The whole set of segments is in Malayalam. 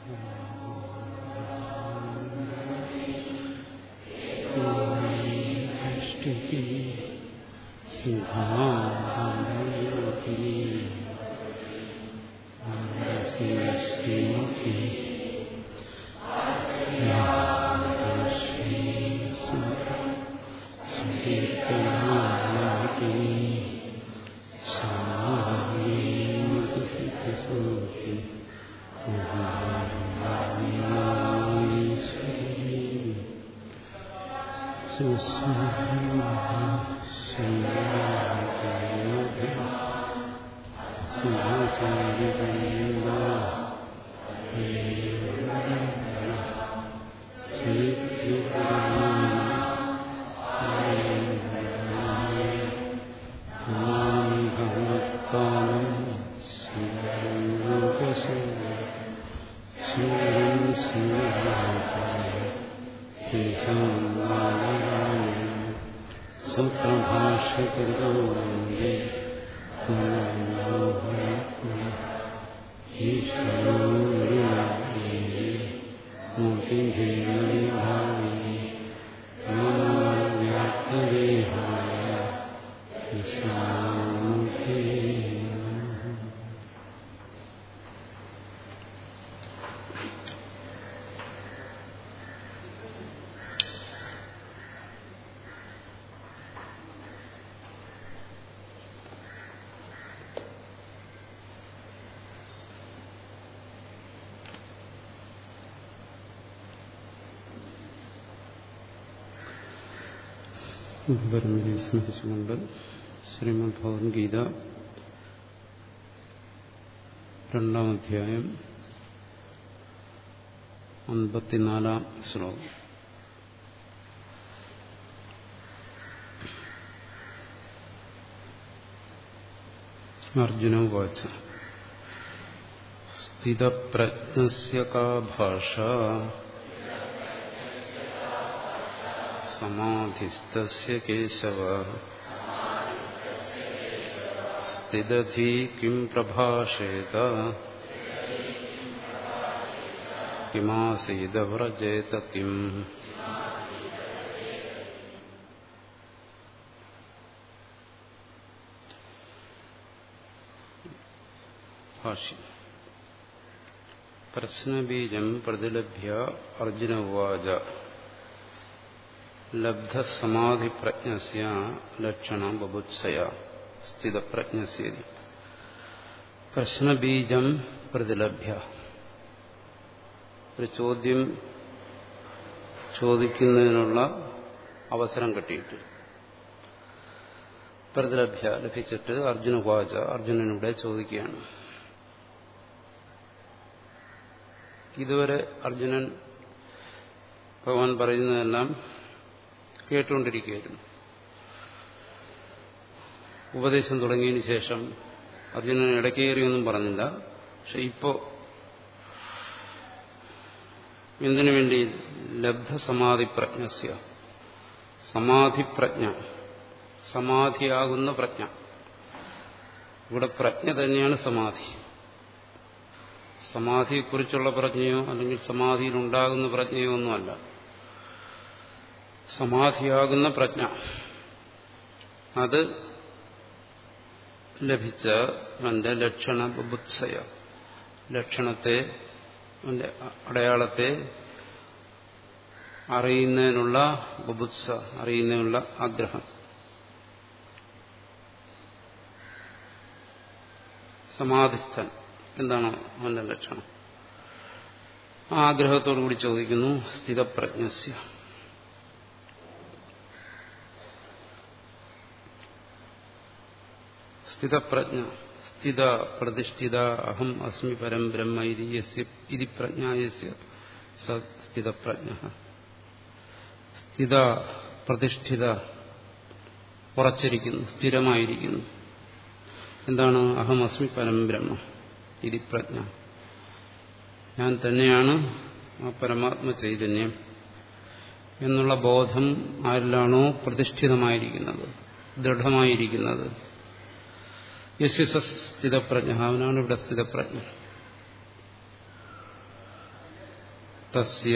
പരമനെ സ്മരിച്ചുകൊണ്ട് ശ്രീമദ് ഭഗവത്ഗീത രണ്ടാം അധ്യായം അൻപത്തിനാലാം ശ്ലോകം അർജുന ഉവാച സ്ഥിതപ്രജ്ഞസ്യ കാ ഭാഷ സമാധിസ്തസ്യ കേശവ സ്ഥിതധി കിം പ്രഭാഷേത കിമാസീത വ്രജേത കിം ഭാഷ്യം പ്രശ്നബീജം പ്രതിലഭ്യ അർജുന ഉവാച ലബ്ധസമാധിപ്രജ്ഞസ്യ ലക്ഷണ ബബുത്സയ സ്ഥിതപ്രജ്ഞസ്യ പ്രശ്നബീജം പ്രതിലഭ്യ ഒരു ചോദ്യം ചോദിക്കുന്നതിനുള്ള അവസരം കിട്ടിയിട്ട് പ്രതിലഭ്യ ലഭിച്ചിട്ട് അർജുന വാച അർജുനനിവിടെ ചോദിക്കുകയാണ് ഇതുവരെ അർജുനൻ ഭഗവാൻ പറയുന്നതെല്ലാം കേട്ടുകൊണ്ടിരിക്കുകയായിരുന്നു ഉപദേശം തുടങ്ങിയതിന് ശേഷം അർജുനൻ ഇടയ്ക്കേറിയൊന്നും പറഞ്ഞില്ല പക്ഷെ ഇപ്പോ എന്തിനു വേണ്ടി ലബ്ധസമാധി പ്രജ്ഞസ്യ സമാധിപ്രജ്ഞ സമാധിയാകുന്ന പ്രജ്ഞ ഇവിടെ പ്രജ്ഞ തന്നെയാണ് സമാധി സമാധിയെക്കുറിച്ചുള്ള പ്രജ്ഞയോ അല്ലെങ്കിൽ സമാധിയിലുണ്ടാകുന്ന പ്രജ്ഞയോ ഒന്നുമല്ല സമാധിയാകുന്ന പ്രജ്ഞ അത് ലഭിച്ച അവന്റെ ലക്ഷണ ബുത്സയ ലക്ഷണത്തെ അവന്റെ അടയാളത്തെ അറിയുന്നതിനുള്ള ബുബുത്സ അറിയുന്നതിനുള്ള ആഗ്രഹം സമാധിസ്ഥൻ എന്താണ് അവന്റെ ലക്ഷണം ആ ആഗ്രഹത്തോടുകൂടി ചോദിക്കുന്നു സ്ഥിതപ്രജ്ഞസ്യ സ്ഥിതപ്രജ്ഞ സ്ഥിത പ്രതിഷ്ഠിത അഹം അസ്മി പരം ബ്രഹ്മ ഇതി പ്രജ്ഞായസ്യ സ്ഥിതപ്രജ്ഞ സ്ഥിത പ്രതിഷ്ഠിത ഉറച്ചിരിക്കുന്നു സ്ഥിരമായിരിക്കുന്നു എന്താണ് അഹം അസ്മി പരം ബ്രഹ്മ ഇതി പ്രജ്ഞ ഞാൻ തന്നെയാണ് ആ പരമാത്മ ചൈതന്യം എന്നുള്ള ബോധം ആരിലാണോ പ്രതിഷ്ഠിതമായിരിക്കുന്നത് ദൃഢമായിരിക്കുന്നത് യശസ് സ്ഥിതപ്രജ്ഞ അവനാണ് ഇവിടെ സ്ഥിതപ്രജ്ഞ തസ്യ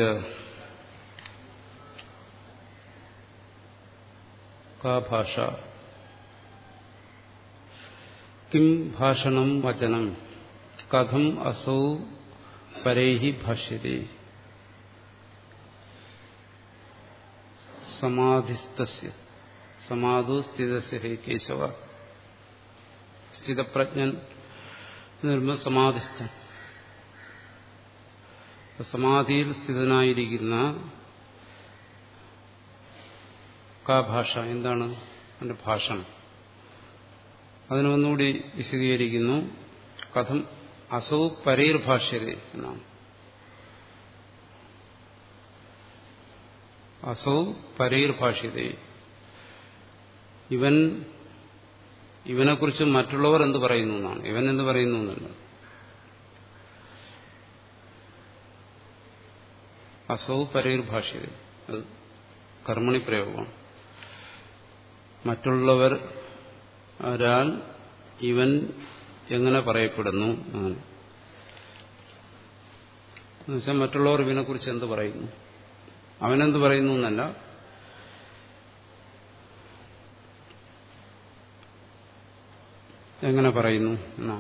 കാ ഭാഷ കിം ഭാഷണം വചനം കഥം അസൗ പരൈഹി ഭാഷ്യത്തെ സമാധിസ്ഥസ്യ സമാധു സ്ഥിതസ്യ ഹേ കേശവ സ്ഥിതപ്രജ്ഞൻ നിർമ്മ സമാധിസ്ഥൻ സമാധിയിൽ സ്ഥിതനായിരിക്കുന്ന കാ ഭാഷ എന്താണ് അതിന്റെ ഭാഷണം അതിനെ ഒന്നുകൂടി വിശദീകരിക്കുന്നു കഥം അസൗ പരൈർ ഭാഷ്യത എന്നാണ് അസൗ പരൈർ ഭാഷ്യത ഇവൻ ഇവനെക്കുറിച്ച് മറ്റുള്ളവർ എന്ത് പറയുന്നു എന്നാണ് ഇവൻ എന്ത് പറയുന്നു എന്നല്ല അസൗ പരൈർ ഭാഷ്യത അത് കർമ്മണി പ്രയോഗമാണ് മറ്റുള്ളവർ ഒരാൾ ഇവൻ എങ്ങനെ പറയപ്പെടുന്നു അങ്ങനെ എന്നുവെച്ചാൽ മറ്റുള്ളവർ ഇവനെക്കുറിച്ച് എന്ത് പറയുന്നു അവനെന്ത് പറയുന്നു എന്നല്ല എങ്ങനെ പറയുന്നു എന്നാ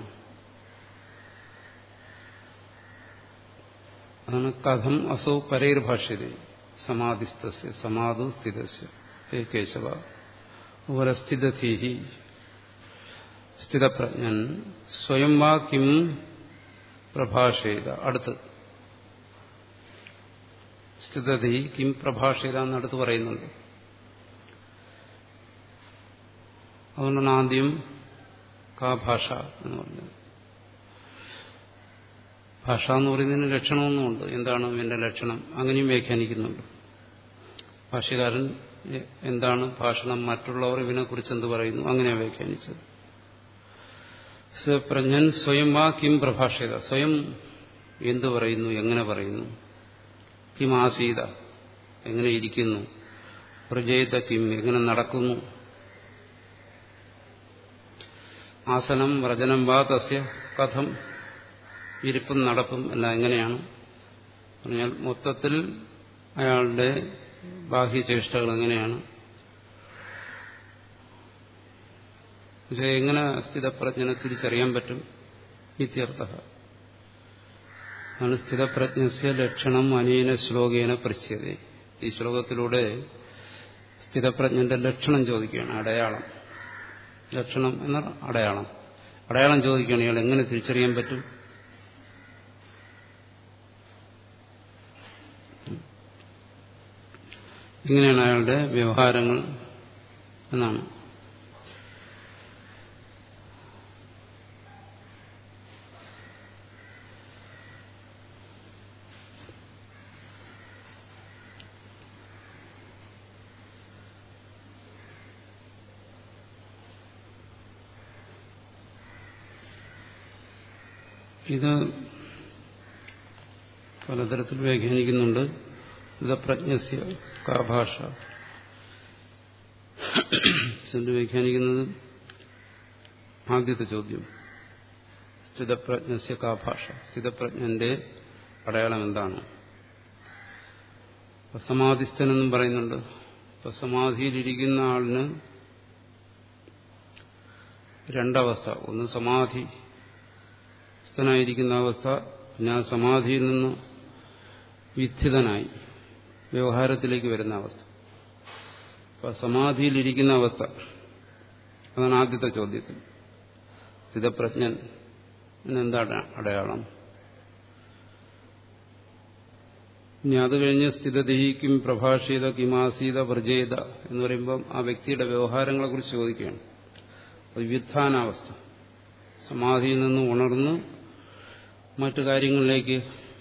അതാണ് കഥം അസൗ പരൈർ ഭാഷ്യത സമാധിസ്ഥ സമാധു സ്ഥിതസ്യ ഹേ കേശവ ഉപരസ്ഥിതധീഹി സ്ഥിതപ്രജ്ഞൻ സ്വയം വാ കിം പ്രഭാഷേത അടുത്ത് സ്ഥിതധി കിം പ്രഭാഷേത എന്നടുത്ത് പറയുന്നുണ്ട് അതുകൊണ്ടാണ് ആദ്യം കാ ഭാഷ എന്ന് പറഞ്ഞത് ഭാഷ എന്ന് പറയുന്നതിന് ലക്ഷണമൊന്നുമുണ്ട് എന്താണ് എന്റെ ലക്ഷണം അങ്ങനെയും വ്യാഖ്യാനിക്കുന്നുണ്ട് ഭാഷ്യകാരൻ എന്താണ് ഭാഷണം മറ്റുള്ളവർ ഇതിനെക്കുറിച്ച് എന്ത് പറയുന്നു അങ്ങനെയാണ് വ്യാഖ്യാനിച്ചത് പ്രജ്ഞൻ സ്വയം വാ കിം പ്രഭാഷേത സ്വയം എന്തു പറയുന്നു എങ്ങനെ പറയുന്നു കിം ആസീത എങ്ങനെ ഇരിക്കുന്നു പ്രജയത കിം എങ്ങനെ നടക്കുന്നു ആസനം വ്രജനം വാ തസ്യ കഥം ഇരിപ്പും നടപ്പും എല്ലാം എങ്ങനെയാണ് പറഞ്ഞാൽ മൊത്തത്തിൽ അയാളുടെ ബാഹ്യചേഷ്ടകൾ എങ്ങനെയാണ് പക്ഷെ എങ്ങനെ സ്ഥിതപ്രജ്ഞനെ തിരിച്ചറിയാൻ പറ്റും ഇത്യർത്ഥ ആണ് സ്ഥിതപ്രജ്ഞസ്യ ലക്ഷണം അനേന ശ്ലോകേന പരിച്ഛേദ ഈ ശ്ലോകത്തിലൂടെ സ്ഥിതപ്രജ്ഞന്റെ ലക്ഷണം ചോദിക്കുകയാണ് അടയാളം ലക്ഷണം എന്ന അടയാളം അടയാളം ചോദിക്കുകയാണ് ഇയാൾ എങ്ങനെ തിരിച്ചറിയാൻ പറ്റും ഇങ്ങനെയാണ് അയാളുടെ വ്യവഹാരങ്ങൾ എന്നാണ് ഇത് പലതരത്തിൽ വ്യാഖ്യാനിക്കുന്നുണ്ട് സ്ഥിതപ്രജ്ഞസ്യ കാ ഭാഷ ചെന്ന് വ്യാഖ്യാനിക്കുന്നത് ആദ്യത്തെ ചോദ്യം സ്ഥിതപ്രജ്ഞസ്യ കാ ഭാഷ സ്ഥിതപ്രജ്ഞന്റെ അടയാളം എന്താണ് സമാധിസ്ഥനെന്നും പറയുന്നുണ്ട് ഇപ്പൊ സമാധിയിലിരിക്കുന്ന ആളിന് രണ്ടവസ്ഥ ഒന്ന് സമാധി സ്ഥനായിരിക്കുന്ന അവസ്ഥ ഞാൻ സമാധിയിൽ നിന്ന് വിദ്ധിതനായി വ്യവഹാരത്തിലേക്ക് വരുന്ന അവസ്ഥ അപ്പൊ സമാധിയിലിരിക്കുന്ന അവസ്ഥ അതാണ് ആദ്യത്തെ ചോദ്യത്തിൽ സ്ഥിതപ്രജ്ഞൻ എന്താണ് അടയാളം ഇനി അത് കഴിഞ്ഞ് സ്ഥിതദഹിക്കും പ്രഭാഷീത കിമാസീത വ്രജേത എന്ന് പറയുമ്പം ആ വ്യക്തിയുടെ വ്യവഹാരങ്ങളെ കുറിച്ച് ചോദിക്കുകയാണ് വ്യുത്ഥാനാവസ്ഥ സമാധിയിൽ നിന്ന് ഉണർന്ന് മറ്റു കാര്യങ്ങളിലേക്ക്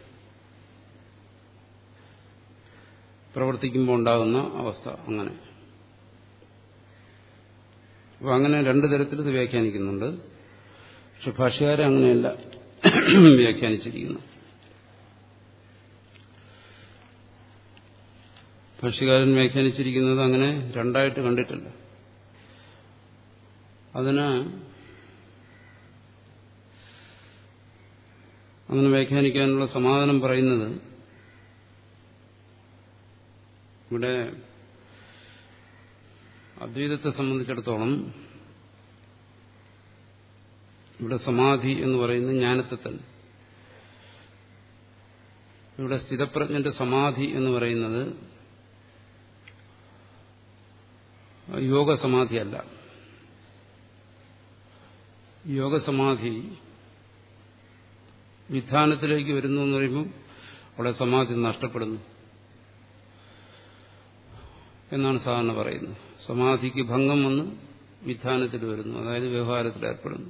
പ്രവർത്തിക്കുമ്പോൾ ഉണ്ടാകുന്ന അവസ്ഥ അങ്ങനെ അപ്പൊ അങ്ങനെ രണ്ടു തരത്തിൽ ഇത് വ്യാഖ്യാനിക്കുന്നുണ്ട് പക്ഷെ ഭാഷകാരെ അങ്ങനെയല്ല വ്യാഖ്യാനിച്ചിരിക്കുന്നു ഭാഷകാരൻ വ്യാഖ്യാനിച്ചിരിക്കുന്നത് അങ്ങനെ രണ്ടായിട്ട് കണ്ടിട്ടില്ല അതിന് അങ്ങനെ വ്യാഖ്യാനിക്കാനുള്ള സമാധാനം പറയുന്നത് ഇവിടെ അദ്വൈതത്തെ സംബന്ധിച്ചിടത്തോളം ഇവിടെ സമാധി എന്ന് പറയുന്നത് ജ്ഞാനത്തെ തന്നെ ഇവിടെ സ്ഥിതപ്രജ്ഞന്റെ സമാധി എന്ന് പറയുന്നത് യോഗസമാധിയല്ല യോഗസമാധി വിധാനത്തിലേക്ക് വരുന്നു എന്ന് പറയുമ്പോൾ അവിടെ സമാധി നഷ്ടപ്പെടുന്നു എന്നാണ് സാധാരണ പറയുന്നത് സമാധിക്ക് ഭംഗം വന്ന് വിധാനത്തിൽ വരുന്നു അതായത് വ്യവഹാരത്തിൽ ഏർപ്പെടുന്നു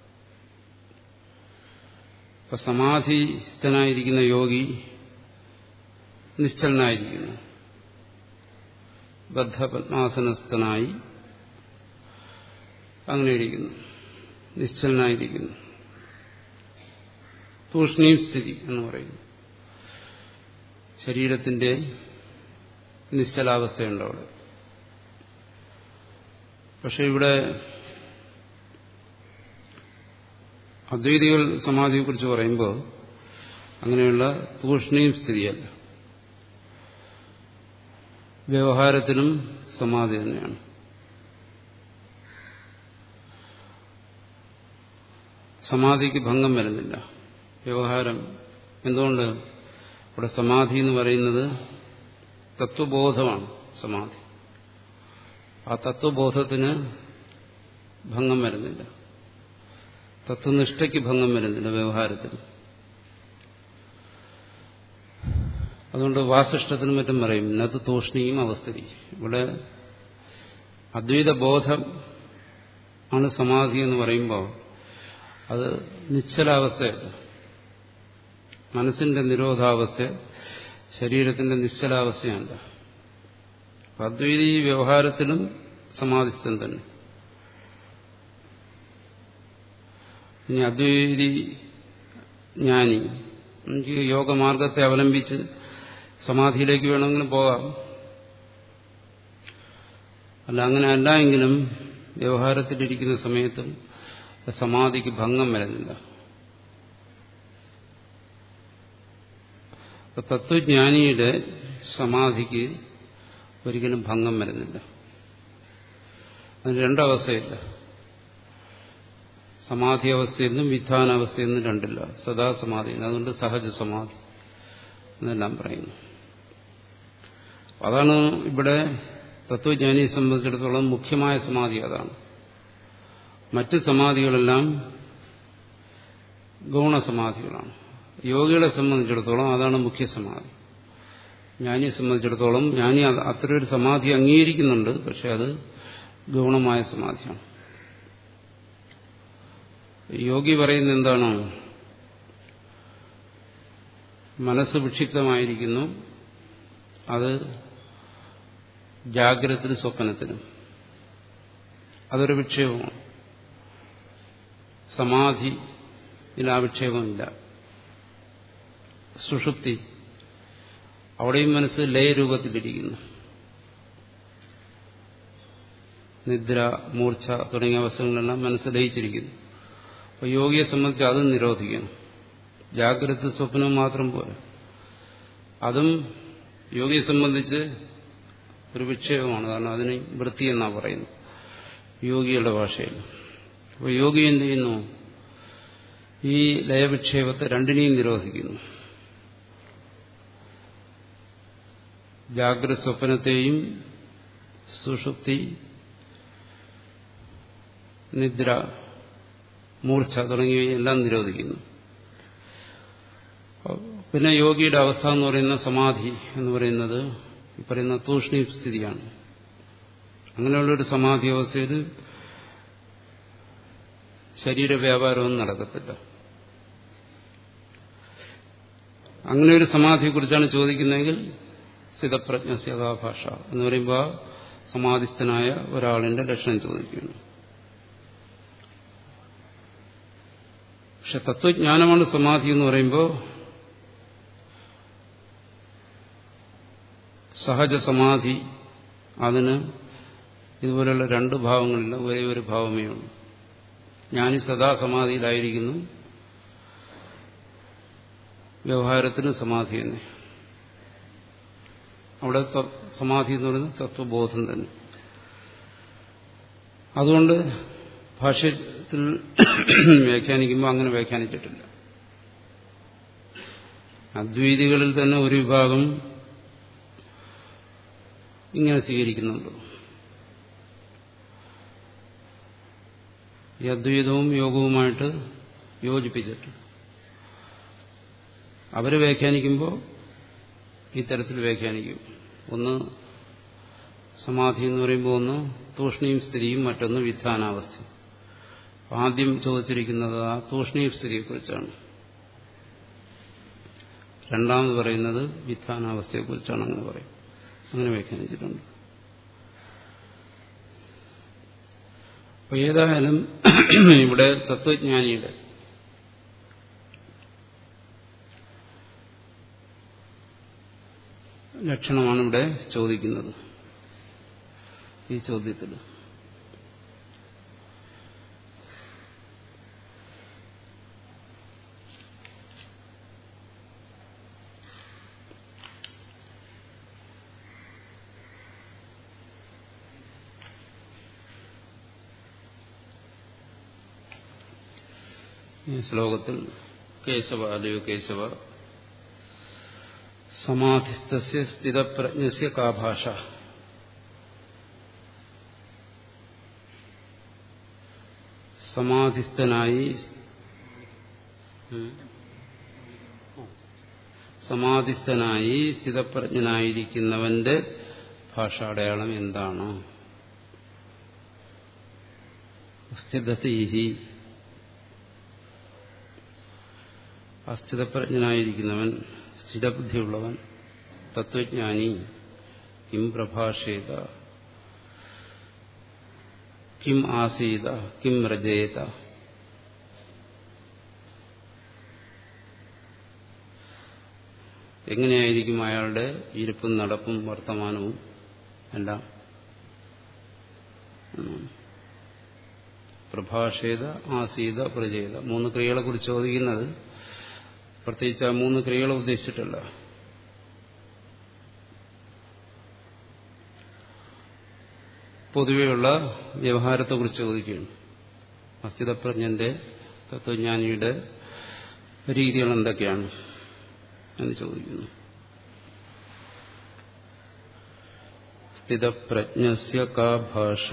ഇപ്പൊ സമാധിസ്ഥനായിരിക്കുന്ന യോഗി നിശ്ചലനായിരിക്കുന്നു ബദ്ധപത്മാസനസ്ഥനായി അങ്ങനെ ഇരിക്കുന്നു നിശ്ചലനായിരിക്കുന്നു തൂഷ്ണീം സ്ഥിതി എന്ന് പറയുന്നു ശരീരത്തിന്റെ നിശ്ചലാവസ്ഥയുണ്ട് അവിടെ പക്ഷെ ഇവിടെ അദ്വൈതികൾ സമാധിയെക്കുറിച്ച് പറയുമ്പോൾ അങ്ങനെയുള്ള തൂഷ്ണീം സ്ഥിതിയല്ല വ്യവഹാരത്തിനും സമാധി തന്നെയാണ് സമാധിക്ക് ഭംഗം വരുന്നില്ല വ്യവഹാരം എന്തുകൊണ്ട് ഇവിടെ സമാധി എന്ന് പറയുന്നത് തത്വബോധമാണ് സമാധി ആ തത്വബോധത്തിന് ഭംഗം വരുന്നില്ല തത്വനിഷ്ഠയ്ക്ക് ഭംഗം വരുന്നില്ല വ്യവഹാരത്തിന് അതുകൊണ്ട് വാസിഷ്ടത്തിനും മറ്റും പറയും നത് തൂഷ്ണിയും അവസ്ഥിതി ഇവിടെ അദ്വൈത ബോധം ആണ് സമാധി എന്ന് പറയുമ്പോൾ അത് നിശ്ചലാവസ്ഥയല്ല മനസ്സിന്റെ നിരോധാവസ്ഥ ശരീരത്തിന്റെ നിശ്ചലാവസ്ഥയല്ല അദ്വൈതി വ്യവഹാരത്തിലും സമാധിസ്ഥൻ തന്നെ ഇനി അദ്വൈതി ജ്ഞാനി എനിക്ക് യോഗമാർഗത്തെ അവലംബിച്ച് സമാധിയിലേക്ക് വേണമെങ്കിലും പോകാം അല്ല അങ്ങനെ അല്ല എങ്കിലും വ്യവഹാരത്തിലിരിക്കുന്ന സമയത്തും സമാധിക്ക് ഭംഗം വരുന്നില്ല തത്വജ്ഞാനിയുടെ സമാധിക്ക് ഒരിക്കലും ഭംഗം വരുന്നില്ല അതിന് രണ്ടവസ്ഥയില്ല സമാധി അവസ്ഥയെന്നും വിധാനാവസ്ഥയെന്നും രണ്ടില്ല സദാ സമാധി അതുകൊണ്ട് സഹജ സമാധി എന്നെല്ലാം പറയുന്നു അതാണ് ഇവിടെ തത്വജ്ഞാനിയെ സംബന്ധിച്ചിടത്തോളം മുഖ്യമായ സമാധി അതാണ് മറ്റ് സമാധികളെല്ലാം ഗൗണസമാധികളാണ് യോഗികളെ സംബന്ധിച്ചിടത്തോളം അതാണ് മുഖ്യ സമാധി ജ്ഞാനിയെ സംബന്ധിച്ചിടത്തോളം ജ്ഞാനി അത്തരൊരു സമാധി അംഗീകരിക്കുന്നുണ്ട് പക്ഷെ അത് ഗൗണമായ സമാധിയാണ് യോഗി പറയുന്ന എന്താണ് മനസ്സ് വിക്ഷിപ്തമായിരിക്കുന്നു അത് ജാഗ്രതത്തിനും സ്വപ്നത്തിനും അതൊരു വിക്ഷേപമാണ് സമാധിയിൽ ആ വിക്ഷേപമില്ല സുഷുപ്തി അവിടെയും മനസ്സ് ലയരൂപത്തിലിരിക്കുന്നു നിദ്ര മൂർച്ച തുടങ്ങിയ അവസ്ഥകളെല്ലാം മനസ്സ് ലയിച്ചിരിക്കുന്നു അപ്പോൾ യോഗിയെ സംബന്ധിച്ച് അതും നിരോധിക്കണം ജാഗ്രത സ്വപ്നം മാത്രം പോരാ അതും യോഗിയെ സംബന്ധിച്ച് ഒരു വിക്ഷേപമാണ് കാരണം അതിന് വൃത്തി എന്നാണ് പറയുന്നത് യോഗിയുടെ ഭാഷയിൽ അപ്പോൾ യോഗി എന്ത് ചെയ്യുന്നു ഈ ലയവിക്ഷേപത്തെ രണ്ടിനെയും നിരോധിക്കുന്നു ജാഗ്രത സ്വപ്നത്തെയും സുഷുപ്തി നിദ്ര മൂർച്ച തുടങ്ങിയവയെല്ലാം നിരോധിക്കുന്നു പിന്നെ യോഗിയുടെ അവസ്ഥ എന്ന് പറയുന്ന സമാധി എന്ന് പറയുന്നത് ഈ പറയുന്ന തൂഷ്ണി സ്ഥിതിയാണ് അങ്ങനെയുള്ളൊരു സമാധി അവസ്ഥയിൽ ശരീരവ്യാപാരമൊന്നും നടക്കത്തില്ല അങ്ങനെ ഒരു സമാധിയെക്കുറിച്ചാണ് ചോദിക്കുന്നതെങ്കിൽ സ്ഥിതപ്രജ്ഞസ്യകാഭാഷ എന്ന് പറയുമ്പോൾ സമാധിസ്ഥനായ ഒരാളിന്റെ ലക്ഷണം ചോദിക്കുകയാണ് പക്ഷെ തത്വജ്ഞാനമാണ് സമാധി എന്ന് പറയുമ്പോൾ സഹജ സമാധി അതിന് ഇതുപോലെയുള്ള രണ്ട് ഭാവങ്ങളില്ല ഒരേ ഒരു ഭാവമേ ഉള്ളൂ ഞാനീ സദാ സമാധിയിലായിരിക്കുന്നു വ്യവഹാരത്തിന് സമാധി തന്നെ അവിടെ സമാധി എന്ന് പറയുന്നത് തത്വബോധം തന്നെ അതുകൊണ്ട് ഭാഷ്യത്തിൽ വ്യാഖ്യാനിക്കുമ്പോൾ അങ്ങനെ വ്യാഖ്യാനിച്ചിട്ടില്ല അദ്വൈതികളിൽ തന്നെ ഒരു വിഭാഗം ഇങ്ങനെ സ്വീകരിക്കുന്നുണ്ട് ഈ അദ്വൈതവും യോഗവുമായിട്ട് യോജിപ്പിച്ചിട്ട് അവര് വ്യാഖ്യാനിക്കുമ്പോൾ ഇത്തരത്തിൽ വ്യാഖ്യാനിക്കും ഒന്ന് സമാധി എന്ന് പറയുമ്പോൾ ഒന്ന് തൂഷ്ണീം സ്ഥിതിയും മറ്റൊന്ന് വിധാനാവസ്ഥ ആദ്യം ചോദിച്ചിരിക്കുന്നത് ആ തൂഷ്ണീം സ്ഥിതിയെക്കുറിച്ചാണ് രണ്ടാമത് പറയുന്നത് വിധാനാവസ്ഥയെക്കുറിച്ചാണ് അങ്ങനെ പറയും അങ്ങനെ വ്യാഖ്യാനിച്ചിട്ടുണ്ട് അപ്പൊ ഏതായാലും ഇവിടെ തത്വജ്ഞാനിയുടെ ലക്ഷണമാണ് ഇവിടെ ചോദിക്കുന്നത് ഈ ചോദ്യത്തിൽ ഈ ശ്ലോകത്തിൽ കേശവ അല്ലയോ കേശവ സമാധിസ്ഥസ്യ സ്ഥിതപ്രജ്ഞസ്യ കാ ഭാഷ സമാധിസ്ഥനായി സമാധിസ്ഥനായി സ്ഥിതപ്രജ്ഞനായിരിക്കുന്നവന്റെ ഭാഷാടയാളം എന്താണ് സ്ഥിതീഹി അസ്ഥിതപ്രജ്ഞനായിരിക്കുന്നവൻ സ്ഥിരബുദ്ധിയുള്ളവൻ തത്വജ്ഞാനി കിം പ്രഭാഷേത കിം ആസീത കിം രജേത എങ്ങനെയായിരിക്കും അയാളുടെ ഇരിപ്പും നടപ്പും വർത്തമാനവും എല്ലാം പ്രഭാഷേത ആസീത പ്രജേത മൂന്ന് ക്രിയകളെ കുറിച്ച് ചോദിക്കുന്നത് പ്രത്യേകിച്ച് ആ മൂന്ന് ക്രിയകളെ ഉദ്ദേശിച്ചിട്ടല്ല പൊതുവെയുള്ള വ്യവഹാരത്തെക്കുറിച്ച് ചോദിക്കുകയാണ് അസ്ഥിതപ്രജ്ഞന്റെ തത്വജ്ഞാനിയുടെ രീതികൾ എന്തൊക്കെയാണ് എന്ന് ചോദിക്കുന്നു സ്ഥിതപ്രജ്ഞസ്യ കാ ഭാഷ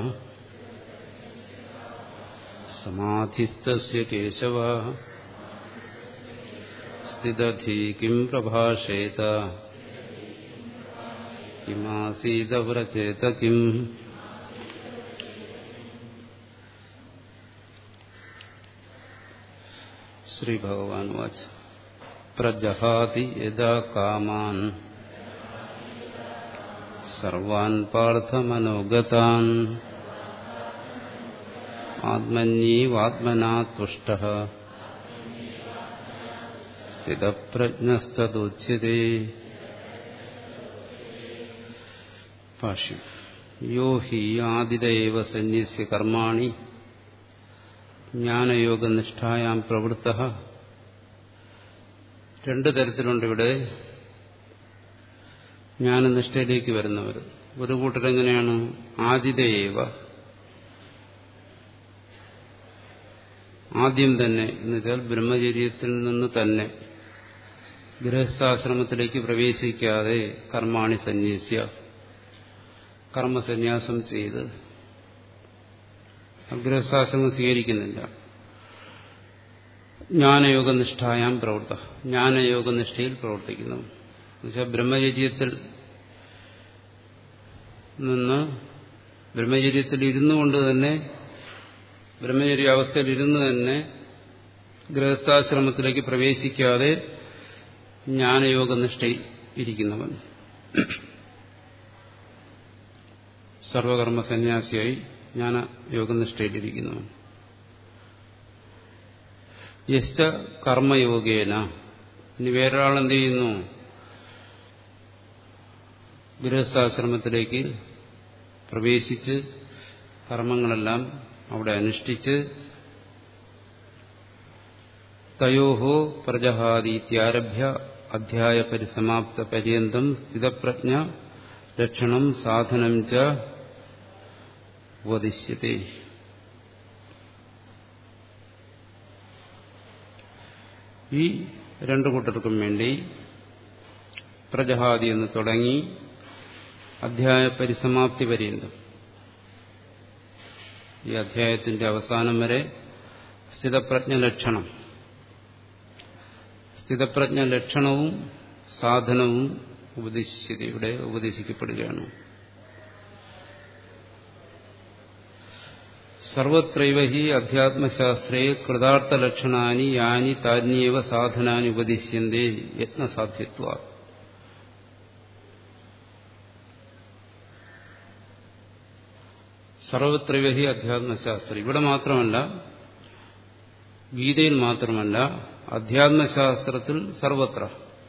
സമാധിസ്ഥസ്യ കേശവ സ്ഥിതധീ കിം പ്രഭാഷേത കിമാസീതവ്രചേത കിം ശ്രീഭഗവാൻ വാച പ്രജഹാതി യഥാ കാമാൻ സർവാൻ പാർത്ഥമനോഗതാൻ ആത്മന്യീവാത്മനാ തുഷ്ട സ്ഥിതപ്രജ്ഞസ്തദുച്യതേ ഭാഷ്യം യോ ഹി ആദിതേവ സന്യസ്യ കർമാണി ജ്ഞാനയോഗനിഷ്ഠായാം പ്രവൃത്ത രണ്ടു തരത്തിലുണ്ട് ഇവിടെ ജ്ഞാനനിഷ്ഠയിലേക്ക് വരുന്നവർ ഒരു കൂട്ടരെങ്ങനെയാണ് ആദിതേവ ആദ്യം തന്നെ എന്നുവെച്ചാൽ ബ്രഹ്മചര്യത്തിൽ നിന്ന് തന്നെ ഗൃഹസ്ഥാശ്രമത്തിലേക്ക് പ്രവേശിക്കാതെ കർമാണി സന്യസ്യ കർമ്മസന്യാസം ചെയ്ത് ഗൃഹസ്ഥാശ്രമം സ്വീകരിക്കുന്നില്ല ജ്ഞാനയോഗനിഷ്ഠായാം പ്രവർത്ത ജ്ഞാനയോഗനിഷ്ഠയിൽ പ്രവർത്തിക്കുന്നു എന്നുവെച്ചാൽ ബ്രഹ്മചര്യത്തിൽ നിന്ന് ബ്രഹ്മചര്യത്തിൽ ഇരുന്നു കൊണ്ട് തന്നെ ബ്രഹ്മചര്യ അവസ്ഥയിൽ ഇരുന്ന് തന്നെ ഗൃഹസ്ഥാശ്രമത്തിലേക്ക് പ്രവേശിക്കാതെ ജ്ഞാനയോഗനിഷ്ഠയിൽ ഇരിക്കുന്നവൻ സർവകർമ്മ സന്യാസിയായി ജ്ഞാനയോഗനിഷ്ഠയിലിരിക്കുന്നവൻ യശ്ച കർമ്മയോഗേന ഇനി വേറൊരാൾ എന്ത് ചെയ്യുന്നു ഗൃഹസ്ഥാശ്രമത്തിലേക്ക് പ്രവേശിച്ച് കർമ്മങ്ങളെല്ലാം അവിടെ അനുഷ്ഠിച്ച് തയോഹോ പ്രജഹാദീത്യാരഭ്യ അധ്യായ പരിസമാപ്ത പര്യന്തം സ്ഥിതപ്രജ്ഞ ലക്ഷണം സാധനം ച ഉപദിശ്യത്തെ ഈ രണ്ടു കൂട്ടർക്കും വേണ്ടി പ്രജഹാദി എന്ന് തുടങ്ങി അധ്യായ പരിസമാപ്തി പര്യന്തം ഈ അധ്യായത്തിന്റെ അവസാനം വരെ സ്ഥിതപ്രജ്ഞ ലക്ഷണം സ്ഥിതപ്രജ്ഞ ലക്ഷണവും സാധനവും ഉപദേശിച്ചത് ഇവിടെ ഉപദേശിക്കപ്പെടുകയാണ് സർവത്രൈവ ഹി അധ്യാത്മശാസ്ത്രേ കൃതാർത്ഥലക്ഷണാനി യാനി താന്യേവ സാധനാനി ഉപദിശ്യന്തേ യത്നസാധ്യത്വ സർവത്രൈവ ഹി അധ്യാത്മശാസ്ത്രം ഇവിടെ മാത്രമല്ല ഗീതയിൽ മാത്രമല്ല അധ്യാത്മശാസ്ത്രത്തിൽ സർവത്ര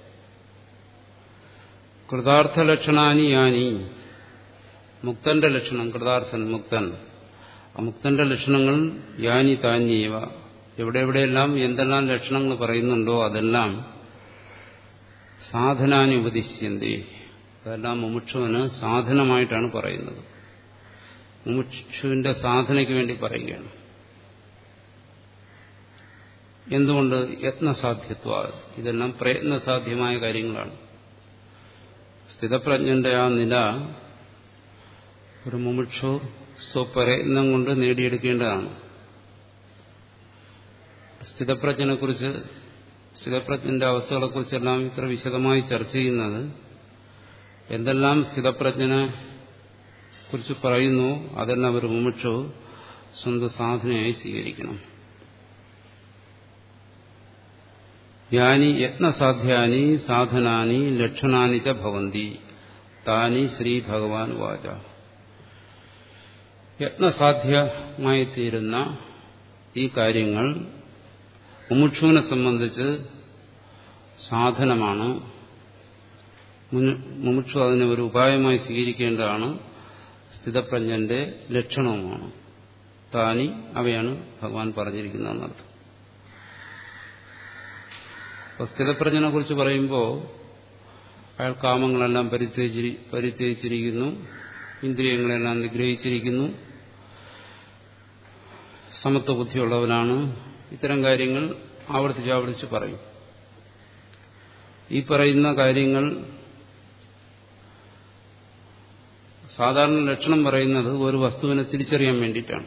കൃതാർത്ഥ ലക്ഷണാനി യാനി മുക്തന്റെ ലക്ഷണം കൃതാർത്ഥൻ മുക്തൻ മുക്തന്റെ ലക്ഷണങ്ങൾ യാനി താന്യവ എവിടെ എവിടെയെല്ലാം എന്തെല്ലാം ലക്ഷണങ്ങൾ പറയുന്നുണ്ടോ അതെല്ലാം സാധനാനി ഉപദിശ്യന്തി അതെല്ലാം മുമുക്ഷുവിന് സാധനമായിട്ടാണ് പറയുന്നത് മുമുക്ഷുവിന്റെ സാധനയ്ക്ക് വേണ്ടി പറയുകയാണ് എന്തുകൊണ്ട് യത്നസാധ്യത്വ ഇതെല്ലാം പ്രയത്നസാധ്യമായ കാര്യങ്ങളാണ് സ്ഥിതപ്രജ്ഞന്റെ ആ നില ഒരു മുമുക്ഷു സ്വപ്രയത്നം കൊണ്ട് നേടിയെടുക്കേണ്ടതാണ് സ്ഥിതപ്രജ്ഞനെക്കുറിച്ച് സ്ഥിതപ്രജ്ഞന്റെ അവസ്ഥകളെക്കുറിച്ചെല്ലാം ഇത്ര വിശദമായി ചർച്ച ചെയ്യുന്നത് എന്തെല്ലാം സ്ഥിതപ്രജ്ഞനെ കുറിച്ച് പറയുന്നു അതെല്ലാം ഒരു മുമുക്ഷു സ്വന്തം സാധനയായി സ്വീകരിക്കണം യാനി യത്നസാധ്യാനി സാധനാനി ലക്ഷണാനി ച ഭവന്തി താനി ശ്രീ ഭഗവാൻ വാച യത്നസാധ്യമായി തീരുന്ന ഈ കാര്യങ്ങൾ മുമുക്ഷുവിനെ സംബന്ധിച്ച് സാധനമാണ് മുമുക്ഷു അതിനെ ഒരു ഉപായമായി സ്വീകരിക്കേണ്ടതാണ് സ്ഥിതപ്രജ്ഞന്റെ ലക്ഷണവുമാണ് താനി അവയാണ് ഭഗവാൻ പറഞ്ഞിരിക്കുന്നതെന്നർത്ഥം അപ്പോൾ സ്ഥിതപ്രജ്ഞനെ കുറിച്ച് പറയുമ്പോൾ അയാൾ കാമങ്ങളെല്ലാം പരിത്യജി പരിത്യജിച്ചിരിക്കുന്നു ഇന്ദ്രിയങ്ങളെല്ലാം നിഗ്രഹിച്ചിരിക്കുന്നു സമത്വ ബുദ്ധിയുള്ളവനാണ് ഇത്തരം കാര്യങ്ങൾ ആവർത്തിച്ച് ആവർത്തിച്ച് പറയും ഈ പറയുന്ന കാര്യങ്ങൾ സാധാരണ ലക്ഷണം പറയുന്നത് ഒരു വസ്തുവിനെ തിരിച്ചറിയാൻ വേണ്ടിയിട്ടാണ്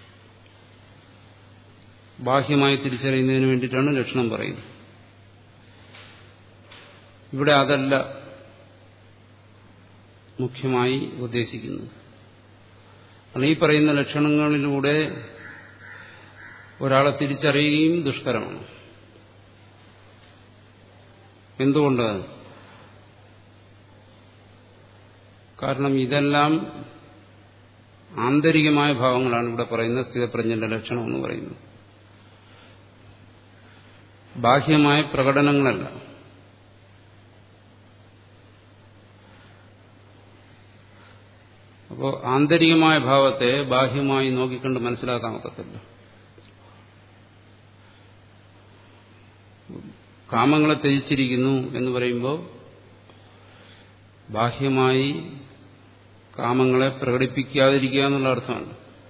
ബാഹ്യമായി തിരിച്ചറിയുന്നതിന് വേണ്ടിയിട്ടാണ് ലക്ഷണം പറയുന്നത് ഇവിടെ അതല്ല മുഖ്യമായി ഉദ്ദേശിക്കുന്നത് കാരണം ഈ പറയുന്ന ലക്ഷണങ്ങളിലൂടെ ഒരാളെ തിരിച്ചറിയുകയും ദുഷ്കരമാണ് എന്തുകൊണ്ട് കാരണം ഇതെല്ലാം ആന്തരികമായ ഭാവങ്ങളാണ് ഇവിടെ പറയുന്നത് സ്ഥിതപ്രജ്ഞന്റെ ലക്ഷണം എന്ന് പറയുന്നത് ബാഹ്യമായ പ്രകടനങ്ങളല്ല അപ്പോൾ ആന്തരികമായ ഭാവത്തെ ബാഹ്യമായി നോക്കിക്കൊണ്ട് മനസ്സിലാക്കാൻ ഒക്കത്തില്ല കാമങ്ങളെ ത്യജിച്ചിരിക്കുന്നു എന്ന് പറയുമ്പോൾ ബാഹ്യമായി കാമങ്ങളെ പ്രകടിപ്പിക്കാതിരിക്കുക എന്നുള്ള അർത്ഥമാണ്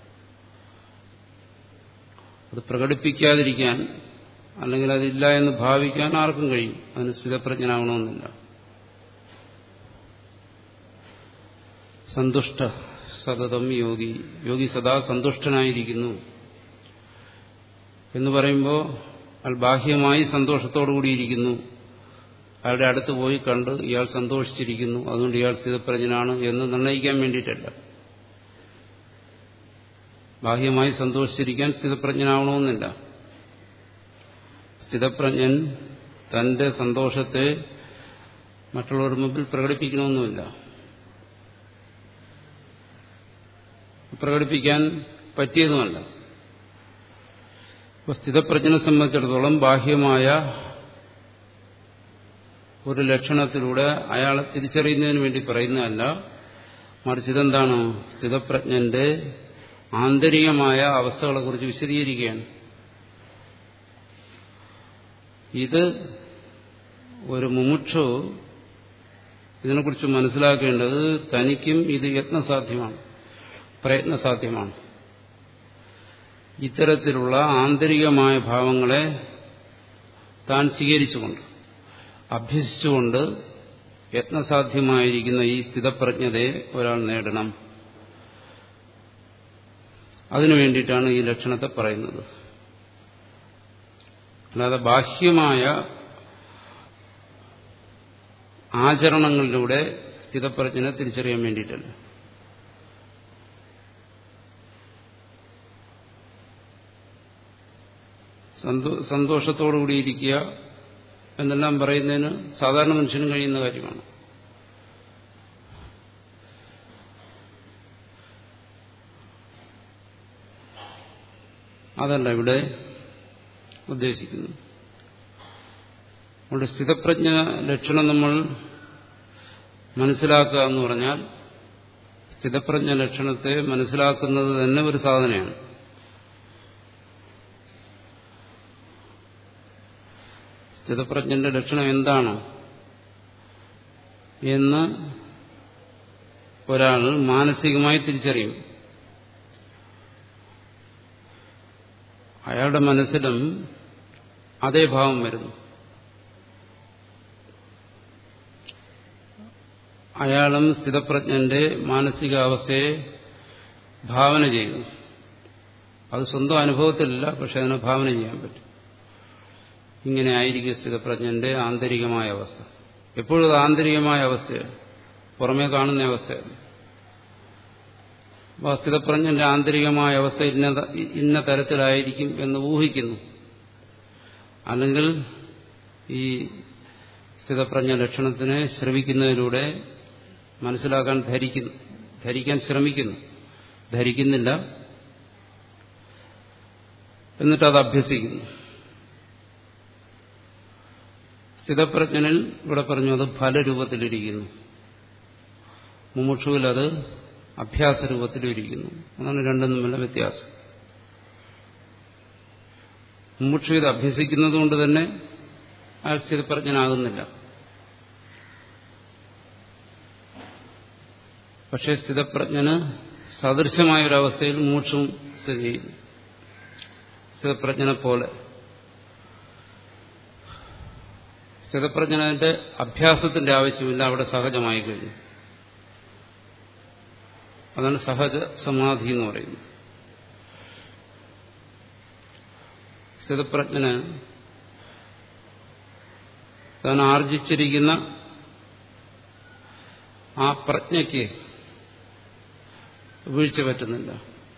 അത് പ്രകടിപ്പിക്കാതിരിക്കാൻ അല്ലെങ്കിൽ അതില്ല എന്ന് ഭാവിക്കാൻ ആർക്കും കഴിയും അതിന് സ്ഥിതപ്രജ്ഞനാവണമെന്നില്ല സന്തുഷ്ട സതതം യോഗി യോഗി സദാ സന്തുഷ്ടനായിരിക്കുന്നു എന്ന് പറയുമ്പോൾ അയാൾ ബാഹ്യമായി സന്തോഷത്തോടുകൂടിയിരിക്കുന്നു അയാളുടെ അടുത്ത് പോയി കണ്ട് ഇയാൾ സന്തോഷിച്ചിരിക്കുന്നു അതുകൊണ്ട് ഇയാൾ സ്ഥിതപ്രജ്ഞനാണ് എന്ന് നിർണ്ണയിക്കാൻ വേണ്ടിയിട്ടല്ല ബാഹ്യമായി സന്തോഷിച്ചിരിക്കാൻ സ്ഥിതപ്രജ്ഞനാവണമെന്നില്ല സ്ഥിതപ്രജ്ഞൻ തന്റെ സന്തോഷത്തെ മറ്റുള്ളവരുടെ മുമ്പിൽ പ്രകടിപ്പിക്കണമെന്നുമില്ല പ്രകടിപ്പിക്കാൻ പറ്റിയതുമല്ല അപ്പോൾ സ്ഥിതപ്രജ്ഞനെ സംബന്ധിച്ചിടത്തോളം ബാഹ്യമായ ഒരു ലക്ഷണത്തിലൂടെ അയാളെ തിരിച്ചറിയുന്നതിന് വേണ്ടി പറയുന്നതല്ല മറിച്ച് ഇതെന്താണ് സ്ഥിതപ്രജ്ഞന്റെ ആന്തരികമായ അവസ്ഥകളെക്കുറിച്ച് വിശദീകരിക്കുകയാണ് ഇത് ഒരു മുമുക്ഷു ഇതിനെക്കുറിച്ച് മനസ്സിലാക്കേണ്ടത് തനിക്കും ഇത് യത്നസാധ്യമാണ് പ്രയത്നസാധ്യമാണ് ഇത്തരത്തിലുള്ള ആന്തരികമായ ഭാവങ്ങളെ താൻ സ്വീകരിച്ചുകൊണ്ട് അഭ്യസിച്ചുകൊണ്ട് യത്നസാധ്യമായിരിക്കുന്ന ഈ സ്ഥിതപ്രജ്ഞതയെ ഒരാൾ നേടണം അതിനു വേണ്ടിയിട്ടാണ് ഈ ലക്ഷണത്തെ പറയുന്നത് അല്ലാതെ ബാഹ്യമായ ആചരണങ്ങളിലൂടെ സ്ഥിതപ്രജ്ഞനെ തിരിച്ചറിയാൻ വേണ്ടിയിട്ടല്ല സന്തോഷത്തോടുകൂടി ഇരിക്കുക എന്നെല്ലാം പറയുന്നതിന് സാധാരണ മനുഷ്യനും കഴിയുന്ന കാര്യമാണ് അതല്ല ഇവിടെ ഉദ്ദേശിക്കുന്നു അതുകൊണ്ട് സ്ഥിതപ്രജ്ഞ ലക്ഷണം നമ്മൾ മനസ്സിലാക്കുക എന്ന് പറഞ്ഞാൽ സ്ഥിതപ്രജ്ഞ ലക്ഷണത്തെ മനസ്സിലാക്കുന്നത് തന്നെ ഒരു സാധനയാണ് സ്ഥിതപ്രജ്ഞന്റെ ലക്ഷണം എന്താണ് എന്ന് ഒരാൾ മാനസികമായി തിരിച്ചറിയും അയാളുടെ മനസ്സിലും അതേ ഭാവം വരുന്നു അയാളും സ്ഥിതപ്രജ്ഞന്റെ മാനസികാവസ്ഥയെ ഭാവന ചെയ്യുന്നു അത് സ്വന്തം അനുഭവത്തിലല്ല പക്ഷെ അതിനെ ഭാവന ചെയ്യാൻ പറ്റും ഇങ്ങനെ ആയിരിക്കും സ്ഥിതപ്രജ്ഞന്റെ ആന്തരികമായ അവസ്ഥ എപ്പോഴും അത് ആന്തരികമായ അവസ്ഥയാണ് പുറമേ കാണുന്ന അവസ്ഥയാണ് അപ്പോൾ സ്ഥിതപ്രജ്ഞന്റെ ആന്തരികമായ അവസ്ഥ ഇന്ന ഇന്ന തരത്തിലായിരിക്കും എന്ന് ഊഹിക്കുന്നു അല്ലെങ്കിൽ ഈ സ്ഥിതപ്രജ്ഞ ലക്ഷണത്തിനെ ശ്രവിക്കുന്നതിലൂടെ മനസ്സിലാക്കാൻ ധരിക്കുന്നു ധരിക്കാൻ ശ്രമിക്കുന്നു ധരിക്കുന്നില്ല എന്നിട്ട് അത് അഭ്യസിക്കുന്നു സ്ഥിതപ്രജ്ഞനിൽ ഇവിടെ പറഞ്ഞു അത് ഫലരൂപത്തിലിരിക്കുന്നു മുമുക്ഷുവിൽ അത് അഭ്യാസ രൂപത്തിലിരിക്കുന്നു അതാണ് രണ്ടും തമ്മിലുള്ള വ്യത്യാസം മുമുക്ഷു ഇത് അഭ്യസിക്കുന്നത് കൊണ്ട് തന്നെ അയാൾ സ്ഥിതപ്രജ്ഞനാകുന്നില്ല പക്ഷേ സ്ഥിതപ്രജ്ഞന് സദൃശമായ ഒരവസ്ഥയിൽ മൂക്ഷവും സ്ഥിതി ചെയ്യുന്നു സ്ഥിതപ്രജ്ഞനെ പോലെ സ്ഥിതപ്രജ്ഞനത്തിന്റെ അഭ്യാസത്തിന്റെ ആവശ്യമില്ല അവിടെ സഹജമായി കഴിഞ്ഞു അതാണ് സഹജ സമാധി എന്ന് പറയുന്നത് സ്ഥിതപ്രജ്ഞന് താൻ ആർജിച്ചിരിക്കുന്ന ആ പ്രജ്ഞയ്ക്ക് വീഴ്ച പറ്റുന്നില്ല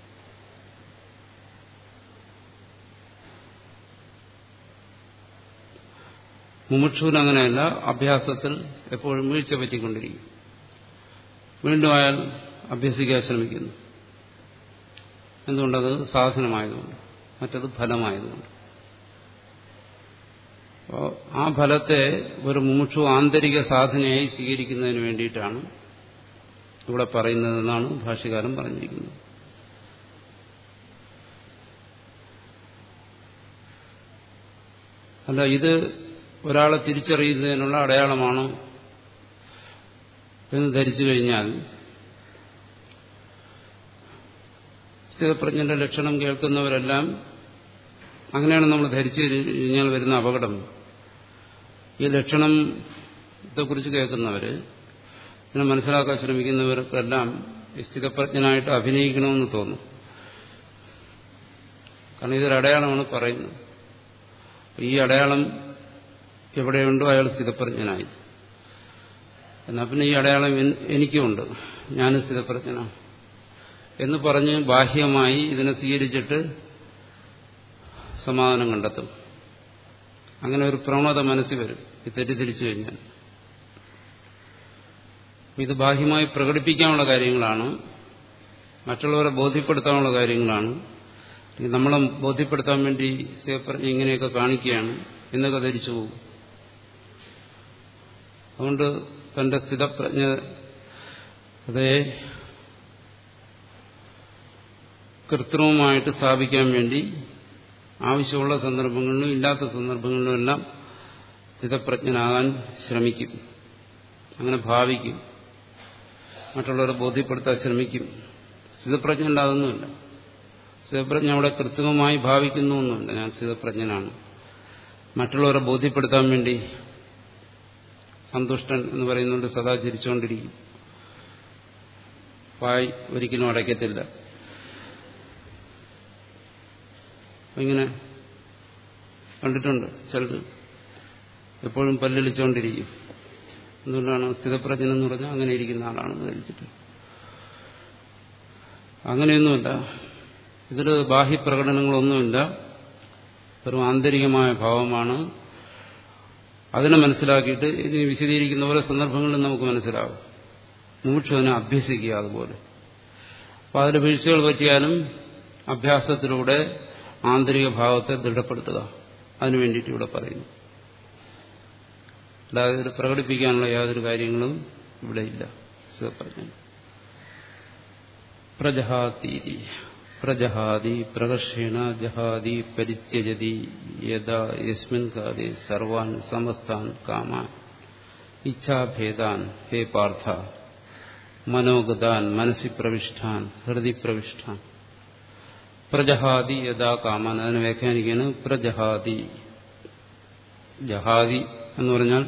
മുമുക്ഷുവിന് അങ്ങനെയല്ല അഭ്യാസത്തിൽ എപ്പോഴും വീഴ്ച പറ്റിക്കൊണ്ടിരിക്കും വീണ്ടും അയാൾ അഭ്യസിക്കാൻ ശ്രമിക്കുന്നു എന്തുകൊണ്ടത് സാധനമായതുകൊണ്ട് മറ്റത് ഫലമായതുകൊണ്ട് അപ്പോൾ ആ ഫലത്തെ ഒരു മുമുക്ഷു ആന്തരിക സാധനയായി സ്വീകരിക്കുന്നതിന് വേണ്ടിയിട്ടാണ് ഇവിടെ പറയുന്നതെന്നാണ് ഭാഷ്യകാരൻ പറഞ്ഞിരിക്കുന്നത് അല്ല ഇത് ഒരാളെ തിരിച്ചറിയുന്നതിനുള്ള അടയാളമാണ് എന്ന് ധരിച്ചു കഴിഞ്ഞാൽ സ്ഥിതപ്രജ്ഞന്റെ ലക്ഷണം കേൾക്കുന്നവരെല്ലാം അങ്ങനെയാണ് നമ്മൾ ധരിച്ചു കഴിഞ്ഞാൽ വരുന്ന അപകടം ഈ ലക്ഷണത്തെക്കുറിച്ച് കേൾക്കുന്നവര് ഇതിനെ മനസ്സിലാക്കാൻ ശ്രമിക്കുന്നവർക്കെല്ലാം സ്ഥിതപ്രജ്ഞനായിട്ട് അഭിനയിക്കണമെന്ന് തോന്നും കാരണം ഇതൊരു അടയാളമാണ് പറയുന്നത് ഈ അടയാളം എവിടെയുണ്ടോ അയാൾ സ്ഥിതപ്രജ്ഞനായി എന്നാൽ പിന്നെ ഈ അടയാളം എനിക്കുമുണ്ട് ഞാനും സ്ഥിതപ്രജ്ഞനാണ് എന്ന് പറഞ്ഞ് ബാഹ്യമായി ഇതിനെ സ്വീകരിച്ചിട്ട് സമാധാനം കണ്ടെത്തും അങ്ങനെ ഒരു പ്രവണത മനസ്സിൽ വരും ഇത് തെറ്റിദ്ധരിച്ചു കഴിഞ്ഞാൽ ഇത് ബാഹ്യമായി പ്രകടിപ്പിക്കാനുള്ള കാര്യങ്ങളാണ് മറ്റുള്ളവരെ ബോധ്യപ്പെടുത്താനുള്ള കാര്യങ്ങളാണ് നമ്മളെ ബോധ്യപ്പെടുത്താൻ വേണ്ടി ശിവപ്രജ്ഞ ഇങ്ങനെയൊക്കെ കാണിക്കുകയാണ് എന്നൊക്കെ ധരിച്ചു പോകും അതുകൊണ്ട് തന്റെ സ്ഥിതപ്രജ്ഞ അതേ കൃത്രിമമായിട്ട് സ്ഥാപിക്കാൻ വേണ്ടി ആവശ്യമുള്ള സന്ദർഭങ്ങളിലും ഇല്ലാത്ത സന്ദർഭങ്ങളിലും എല്ലാം സ്ഥിതപ്രജ്ഞനാകാൻ ശ്രമിക്കും അങ്ങനെ ഭാവിക്കും മറ്റുള്ളവരെ ബോധ്യപ്പെടുത്താൻ ശ്രമിക്കും സ്ഥിതപ്രജ്ഞ ഉണ്ടാകുന്നുമില്ല സ്ഥിതപ്രജ്ഞ അവിടെ കൃത്രിമമായി ഭാവിക്കുന്നൊന്നുമില്ല ഞാൻ സ്ഥിതപ്രജ്ഞനാണ് മറ്റുള്ളവരെ ബോധ്യപ്പെടുത്താൻ വേണ്ടി സന്തുഷ്ടൻ എന്ന് പറയുന്നുണ്ട് സദാ ചിരിച്ചുകൊണ്ടിരിക്കും വായി ഒരിക്കലും അടയ്ക്കത്തില്ല ഇങ്ങനെ കണ്ടിട്ടുണ്ട് ചിലത് എപ്പോഴും പല്ലിളിച്ചുകൊണ്ടിരിക്കും എന്തുകൊണ്ടാണ് സ്ഥിതപ്രജ്ഞൻ എന്ന് പറഞ്ഞാൽ അങ്ങനെ ഇരിക്കുന്ന ആളാണെന്ന് ധരിച്ചിട്ട് അങ്ങനെയൊന്നുമില്ല ഇതിൽ ബാഹ്യപ്രകടനങ്ങളൊന്നുമില്ല വെറും ആന്തരികമായ ഭാവമാണ് അതിനെ മനസ്സിലാക്കിയിട്ട് ഇനി വിശദീകരിക്കുന്ന ഓരോ സന്ദർഭങ്ങളിലും നമുക്ക് മനസ്സിലാവും മൂക്ഷതിനെ അഭ്യസിക്കുക അതുപോലെ അപ്പോൾ അതിൽ വീഴ്ചകൾ പറ്റിയാലും അഭ്യാസത്തിലൂടെ ആന്തരിക ഭാവത്തെ ദൃഢപ്പെടുത്തുക അതിനു വേണ്ടിയിട്ട് ഇവിടെ പറയുന്നു അല്ലാതെ ഇത് പ്രകടിപ്പിക്കാനുള്ള യാതൊരു കാര്യങ്ങളും ഇവിടെ ഇല്ല ശിവപ്രജ്ഞൻ പ്രജഹാതീതി പ്രജഹാതി പ്രകർഷേണ ജഹാതി പരിത്യജതി യഥാ യസ്മിൻ കാലേ സർവാൻ സമസ്താൻ കാമാൻ ഇച്ഛാഭേദാൻ ഹേ പാർത്ഥ മനോഗതാൻ മനസ്സി പ്രവിഷ്ടാൻ ഹൃദി പ്രവിഷ്ടാൻ പ്രജഹാതി യഥാ കാമാൻ അതിനെ വ്യാഖ്യാനിക്കാണ് പ്രജഹാതി ജഹാതി എന്ന് പറഞ്ഞാൽ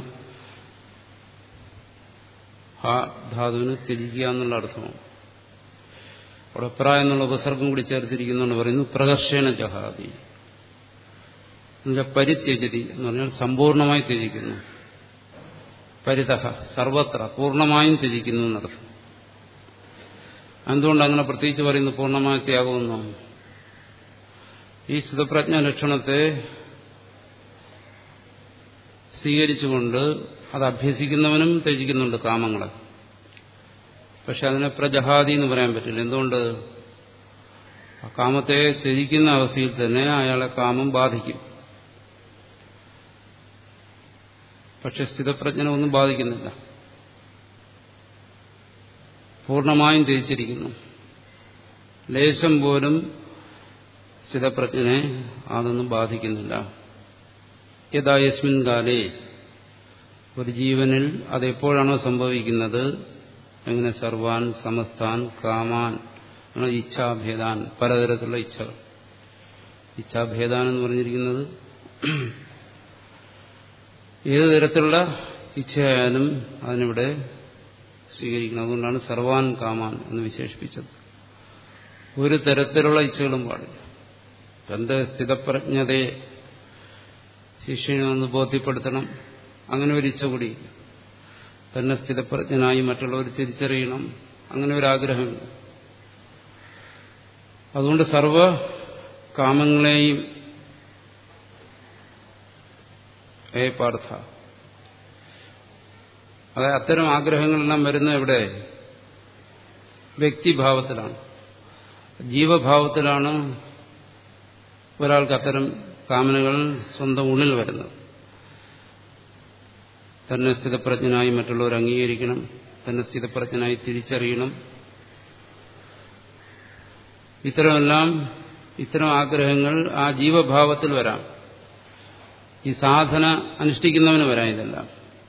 ആ ധാതുവിന് ത്യജിക്കുക എന്നുള്ള അർത്ഥമാണ് അവിടെ പ്ര എന്നുള്ള ഉപസർഗം കൂടി ചേർത്തിരിക്കുന്നുണ്ട് പറയുന്നു പ്രകർഷേണ ജഹാതി എന്നുവെച്ചാൽ പരിത്യജതി എന്ന് പറഞ്ഞാൽ സമ്പൂർണമായി ത്യജിക്കുന്നു പരിതഹ സർവത്ര പൂർണ്ണമായും ത്യജിക്കുന്നു എന്നർത്ഥം എന്തുകൊണ്ട് അങ്ങനെ പ്രത്യേകിച്ച് പറയുന്നു പൂർണ്ണമായ ത്യാഗമെന്നോ ഈ സ്ഥിതപ്രജ്ഞ ലക്ഷണത്തെ സ്വീകരിച്ചുകൊണ്ട് അത് അഭ്യസിക്കുന്നവനും ത്യജിക്കുന്നുണ്ട് കാമങ്ങളെ പക്ഷെ അതിനെ പ്രജഹാദി എന്ന് പറയാൻ പറ്റില്ല എന്തുകൊണ്ട് ആ കാമത്തെ ത്യജിക്കുന്ന അവസ്ഥയിൽ തന്നെ അയാളെ കാമം ബാധിക്കും പക്ഷെ സ്ഥിതപ്രജ്ഞനെ ഒന്നും ബാധിക്കുന്നില്ല പൂർണ്ണമായും ത്യജിച്ചിരിക്കുന്നു ലേശം പോലും സ്ഥിതപ്രജ്ഞനെ അതൊന്നും ബാധിക്കുന്നില്ല യഥാ യസ്മിൻ കാലേ ഒരു ജീവനിൽ അതെപ്പോഴാണോ സംഭവിക്കുന്നത് എങ്ങനെ സർവാൻ സമസ്താൻ കാമാൻ ഇച്ഛാഭേദാൻ പലതരത്തിലുള്ള ഇച്ഛകൾ ഇച്ഛാഭേദാൻ എന്ന് പറഞ്ഞിരിക്കുന്നത് ഏത് തരത്തിലുള്ള ഇച്ഛയായാലും അതിനിവിടെ സ്വീകരിക്കണം അതുകൊണ്ടാണ് സർവാൻ കാമാൻ എന്ന് വിശേഷിപ്പിച്ചത് ഒരു തരത്തിലുള്ള ഇച്ഛകളും പാടില്ല തന്റെ സ്ഥിതപ്രജ്ഞതയെ ശിഷ്യനെ ഒന്ന് ബോധ്യപ്പെടുത്തണം അങ്ങനെ ഒരു ഇച്ഛ കൂടി തന്നെ സ്ഥിതപ്രജ്ഞനായി മറ്റുള്ളവർ തിരിച്ചറിയണം അങ്ങനെ ഒരു ആഗ്രഹമില്ല അതുകൊണ്ട് സർവ കാമങ്ങളെയും ഏ പാർത്ഥ അതായത് അത്തരം ആഗ്രഹങ്ങളെല്ലാം വരുന്നത് എവിടെ വ്യക്തിഭാവത്തിലാണ് ജീവഭാവത്തിലാണ് ഒരാൾക്ക് അത്തരം കാമനകൾ സ്വന്തം ഉള്ളിൽ വരുന്നത് തന്നെ സ്ഥിതപ്രജ്ഞനായി മറ്റുള്ളവർ അംഗീകരിക്കണം തന്നെ സ്ഥിതപ്രജ്ഞനായി തിരിച്ചറിയണം ഇത്തരമെല്ലാം ഇത്തരം ആഗ്രഹങ്ങൾ ആ ജീവഭാവത്തിൽ വരാം ഈ സാധന അനുഷ്ഠിക്കുന്നവന് വരാം ഇതെല്ലാം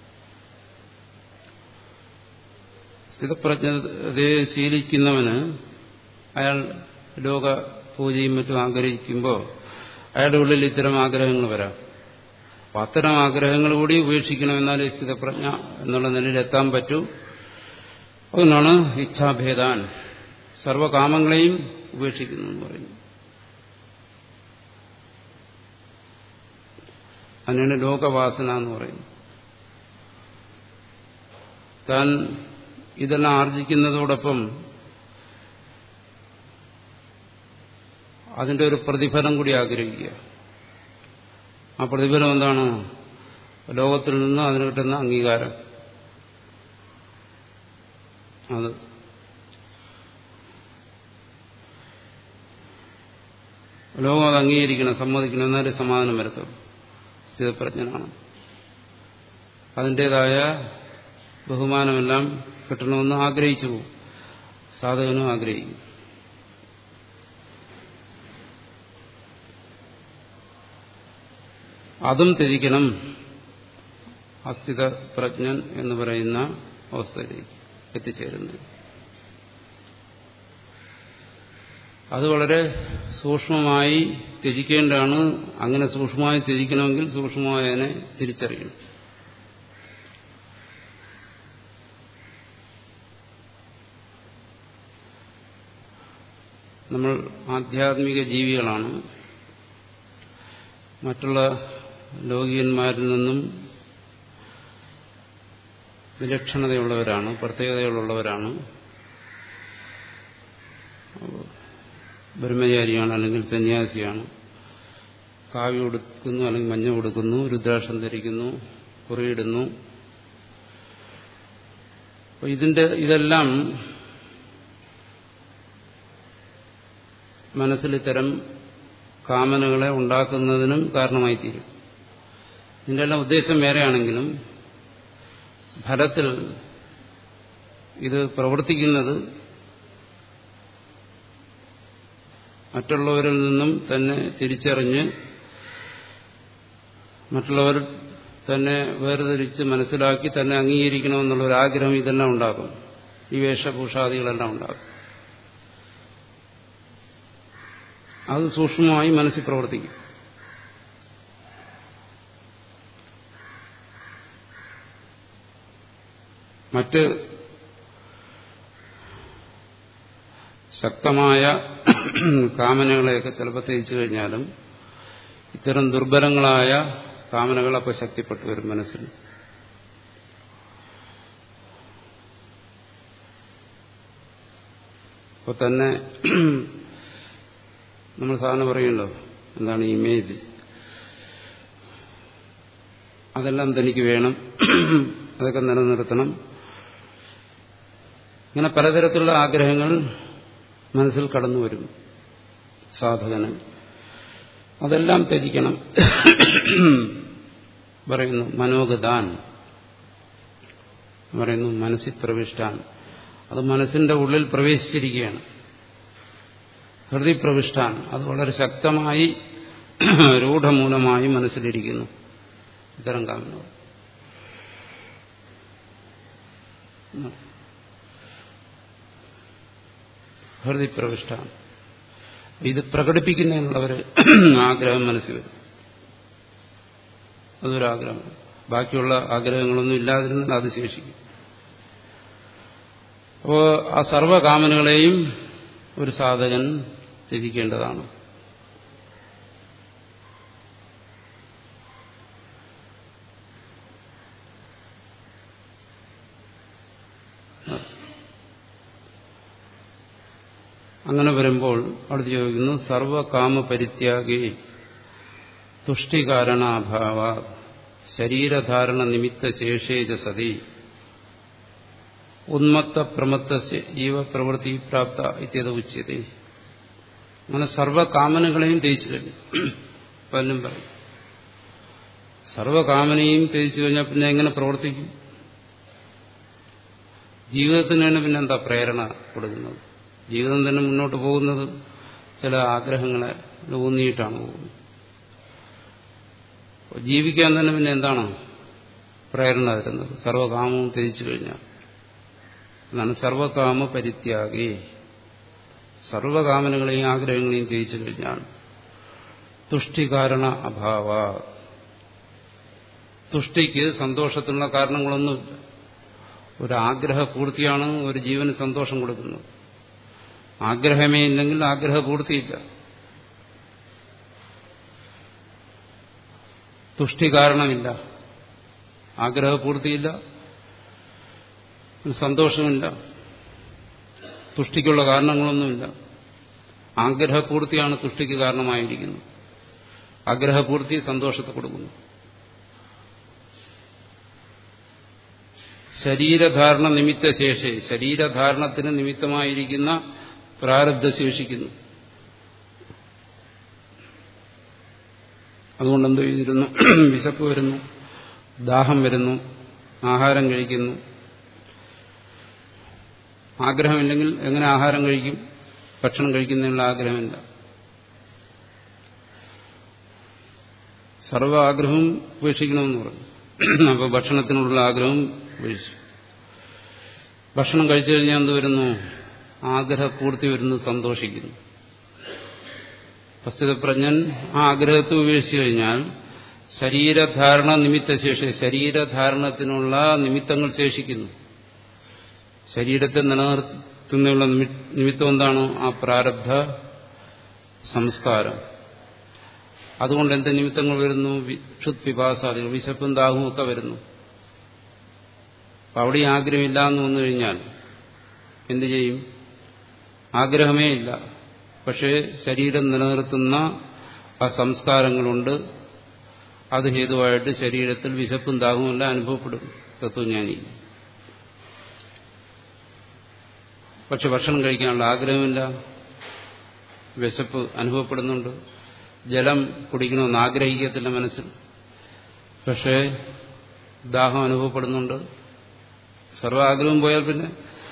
സ്ഥിതപ്രജ്ഞതയെ ശീലിക്കുന്നവന് അയാൾ ലോക പൂജയും മറ്റും ആഗ്രഹിക്കുമ്പോൾ അയാളുടെ ഉള്ളിൽ ഇത്തരം ആഗ്രഹങ്ങൾ വരാം അപ്പൊ അത്തരം ആഗ്രഹങ്ങൾ കൂടി ഉപേക്ഷിക്കണം എന്നാലേ സ്ഥിതപ്രജ്ഞ എന്നുള്ള നിലയിൽ എത്താൻ പറ്റൂ അതുകൊണ്ടാണ് ഇച്ഛാഭേദാൻ സർവകാമങ്ങളെയും ഉപേക്ഷിക്കുന്നു എന്ന് പറയുന്നു അതിനാണ് ലോകവാസന എന്ന് പറയുന്നത് താൻ ഇതെല്ലാം ആർജിക്കുന്നതോടൊപ്പം അതിന്റെ ഒരു പ്രതിഫലം കൂടി ആഗ്രഹിക്കുക ആ പ്രതിഫലം എന്താണ് ലോകത്തിൽ നിന്ന് അതിന് കിട്ടുന്ന അംഗീകാരം അത് ലോകം അത് അംഗീകരിക്കണം സമ്മതിക്കണം എന്നാലേ സമാധാനം വരത്തുള്ളൂ സ്ഥിതപ്രജ്ഞനാണ് അതിൻ്റെതായ ബഹുമാനമെല്ലാം കിട്ടണമെന്ന് ആഗ്രഹിച്ചു പോകും സാധകനും ആഗ്രഹിക്കും അതും ത്യജിക്കണം അസ്ഥിത പ്രജ്ഞൻ എന്ന് പറയുന്ന അവസ്ഥയിലേക്ക് എത്തിച്ചേരുന്നത് അത് വളരെ സൂക്ഷ്മമായി ത്യജിക്കേണ്ടതാണ് അങ്ങനെ സൂക്ഷ്മമായി ത്യജിക്കണമെങ്കിൽ സൂക്ഷ്മമായി അതിനെ തിരിച്ചറിയണം നമ്മൾ ആധ്യാത്മിക ജീവികളാണ് മറ്റുള്ള ലൗകികന്മാരിൽ നിന്നും വിലക്ഷണതയുള്ളവരാണ് പ്രത്യേകതകളുള്ളവരാണ് ബ്രഹ്മചാരിയാണ് അല്ലെങ്കിൽ സന്യാസിയാണ് കാവ്യ കൊടുക്കുന്നു അല്ലെങ്കിൽ മഞ്ഞ കൊടുക്കുന്നു രുദ്രാക്ഷം ധരിക്കുന്നു കുറിയിടുന്നു അപ്പൊ ഇതിന്റെ ഇതെല്ലാം മനസ്സിൽ ഇത്തരം കാമനകളെ ഉണ്ടാക്കുന്നതിനും കാരണമായി തീരും ഇതിന്റെ എല്ലാം ഉദ്ദേശം വേറെയാണെങ്കിലും ഫലത്തിൽ ഇത് പ്രവർത്തിക്കുന്നത് മറ്റുള്ളവരിൽ നിന്നും തന്നെ തിരിച്ചറിഞ്ഞ് മറ്റുള്ളവർ തന്നെ വേർതിരിച്ച് മനസ്സിലാക്കി തന്നെ അംഗീകരിക്കണമെന്നുള്ള ഒരു ആഗ്രഹം ഇതെല്ലാം ഉണ്ടാക്കും ഈ വേഷഭൂഷാദികളെല്ലാം ഉണ്ടാകും അത് സൂക്ഷ്മമായി മനസ്സിൽ പ്രവർത്തിക്കും മറ്റ് ശക്തമായ കാമനകളെയൊക്കെ ചിലപ്പോൾ തേച്ചു കഴിഞ്ഞാലും ഇത്തരം ദുർബലങ്ങളായ കാമനകൾ അപ്പോൾ ശക്തിപ്പെട്ടു വരും മനസ്സിൽ അപ്പോൾ തന്നെ നമ്മൾ സാധാരണ പറയുമല്ലോ എന്താണ് ഇമേജ് അതെല്ലാം തനിക്ക് വേണം അതൊക്കെ നിലനിർത്തണം ഇങ്ങനെ പലതരത്തിലുള്ള ആഗ്രഹങ്ങൾ മനസ്സിൽ കടന്നു വരും സാധകന് അതെല്ലാം ത്യജിക്കണം പറയുന്നു മനോഗതാൻ പറയുന്നു മനസ്സിൽ പ്രവിഷ്ടാൻ അത് മനസ്സിന്റെ ഉള്ളിൽ പ്രവേശിച്ചിരിക്കുകയാണ് ഹൃദയ പ്രവിഷ്ടാൻ അത് വളരെ ശക്തമായി രൂഢമൂലമായി മനസ്സിലിരിക്കുന്നു ഇത്തരം കാമനകൾ ഹൃദയ പ്രവിഷ്ടാൻ ഇത് പ്രകടിപ്പിക്കുന്നതിനുള്ളവർ ആഗ്രഹം മനസ്സിൽ വരും അതൊരാഗ്രഹം ബാക്കിയുള്ള ആഗ്രഹങ്ങളൊന്നും ഇല്ലാതിരുന്നാൽ അത് ശേഷിക്കും അപ്പോൾ ആ സർവകാമനകളെയും ഒരു സാധകൻ ത്യജിക്കേണ്ടതാണ് അങ്ങനെ വരുമ്പോൾ അടുത്ത് ചോദിക്കുന്നു സർവകാമ പരിത്യാഗി തുഷ്ടികാരണാഭാവ ശരീരധാരണ നിമിത്ത ശേഷേജ സതി ഉന്മത്ത പ്രമത്ത ജീവ പ്രവൃത്തി പ്രാപ്ത ഇത്യത ഉച്ചതി അങ്ങനെ സർവകാമനകളെയും തേച്ചു കഴിഞ്ഞു പലരും പറയും സർവകാമനയും തേച്ചു കഴിഞ്ഞാൽ പിന്നെ എങ്ങനെ പ്രവർത്തിക്കും ജീവിതത്തിന് തന്നെ പിന്നെ എന്താ പ്രേരണ കൊടുക്കുന്നത് ജീവിതം തന്നെ മുന്നോട്ട് പോകുന്നത് ചില ആഗ്രഹങ്ങളെ ഊന്നിയിട്ടാണ് പോകുന്നത് ജീവിക്കാൻ തന്നെ പിന്നെ എന്താണ് പ്രേരണ തരുന്നത് സർവകാമവും ത്യജിച്ചു കഴിഞ്ഞാൽ എന്നാണ് സർവകാമ പരിത്യാഗി സർവകാമനകളെയും ആഗ്രഹങ്ങളെയും ത്യജിച്ചു കഴിഞ്ഞാൽ തുഷ്ടികാരണ അഭാവ തുഷ്ടിക്ക് സന്തോഷത്തിനുള്ള കാരണങ്ങളൊന്നുമില്ല ഒരു ആഗ്രഹ പൂർത്തിയാണ് ഒരു ജീവന് സന്തോഷം കൊടുക്കുന്നത് ആഗ്രഹമേ ഇല്ലെങ്കിൽ ആഗ്രഹ പൂർത്തിയില്ല തുഷ്ടി കാരണമില്ല ആഗ്രഹ പൂർത്തിയില്ല സന്തോഷമില്ല തുഷ്ടിക്കുള്ള കാരണങ്ങളൊന്നുമില്ല ആഗ്രഹപൂർത്തിയാണ് തുഷ്ടിക്ക് കാരണമായിരിക്കുന്നത് ആഗ്രഹപൂർത്തി സന്തോഷത്തെ കൊടുക്കുന്നു ശരീരധാരണ നിമിത്ത ശേഷി ശരീരധാരണത്തിന് നിമിത്തമായിരിക്കുന്ന പ്രാരബ്ധ ശേഷിക്കുന്നു അതുകൊണ്ട് എന്ത് ചെയ്തിരുന്നു വിശപ്പ് വരുന്നു ദാഹം വരുന്നു ആഹാരം കഴിക്കുന്നു ആഗ്രഹമില്ലെങ്കിൽ എങ്ങനെ ആഹാരം കഴിക്കും ഭക്ഷണം കഴിക്കുന്നതിനുള്ള ആഗ്രഹമില്ല സർവ ആഗ്രഹവും ഉപേക്ഷിക്കണമെന്ന് പറഞ്ഞു അപ്പോൾ ഭക്ഷണത്തിനുള്ള ആഗ്രഹം വീഴ്ച ഭക്ഷണം കഴിച്ചു കഴിഞ്ഞാൽ എന്ത് വരുന്നു ആഗ്രഹപൂർത്തി വരുന്നു സന്തോഷിക്കുന്നു വസ്തുതപ്രജ്ഞൻ ആ ആഗ്രഹത്തെ ഉപേക്ഷിച്ചു കഴിഞ്ഞാൽ ശരീരധാരണ നിമിത്തശേഷി ശരീരധാരണത്തിനുള്ള നിമിത്തങ്ങൾ ശേഷിക്കുന്നു ശരീരത്തെ നിലനിർത്തുന്നതിനുള്ള നിമിത്തം എന്താണ് ആ പ്രാരബ്ധ സംസ്കാരം അതുകൊണ്ട് എന്ത് നിമിത്തങ്ങൾ വരുന്നു ക്ഷുത് വിഭാസാദികൾ വിശപ്പും ദാഹവും ഒക്കെ വരുന്നു അപ്പം അവിടെ ആഗ്രഹമില്ല എന്ന് വന്നു കഴിഞ്ഞാൽ എന്തു ചെയ്യും ആഗ്രഹമേ ഇല്ല പക്ഷേ ശരീരം നിലനിർത്തുന്ന ആ സംസ്കാരങ്ങളുണ്ട് അത് ഹേതുവായിട്ട് ശരീരത്തിൽ വിശപ്പും ദാഹവും എല്ലാം അനുഭവപ്പെടും തത്വജ്ഞാനി പക്ഷെ ഭക്ഷണം കഴിക്കാനുള്ള ആഗ്രഹമില്ല വിശപ്പ് അനുഭവപ്പെടുന്നുണ്ട് ജലം കുടിക്കണമെന്ന് ആഗ്രഹിക്കത്തില്ല മനസ്സിൽ പക്ഷേ ദാഹം അനുഭവപ്പെടുന്നുണ്ട് സർവാഗ്രഹം പോയാൽ പിന്നെ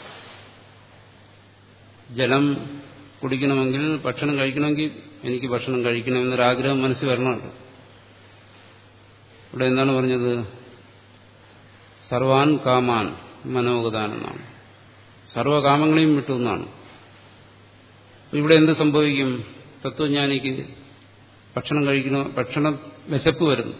ജലം കുടിക്കണമെങ്കിൽ ഭക്ഷണം കഴിക്കണമെങ്കിൽ എനിക്ക് ഭക്ഷണം കഴിക്കണമെന്നൊരാഗ്രഹം മനസ്സിൽ വരണമല്ലോ ഇവിടെ എന്താണ് പറഞ്ഞത് സർവാൻ കാമാൻ മനോഗതാൻ എന്നാണ് സർവകാമങ്ങളെയും വിട്ടു എന്നാണ് ഇവിടെ എന്ത് സംഭവിക്കും തത്വജ്ഞാനിക്ക് ഭക്ഷണം കഴിക്കണോ ഭക്ഷണം വിശപ്പ് വരുന്നു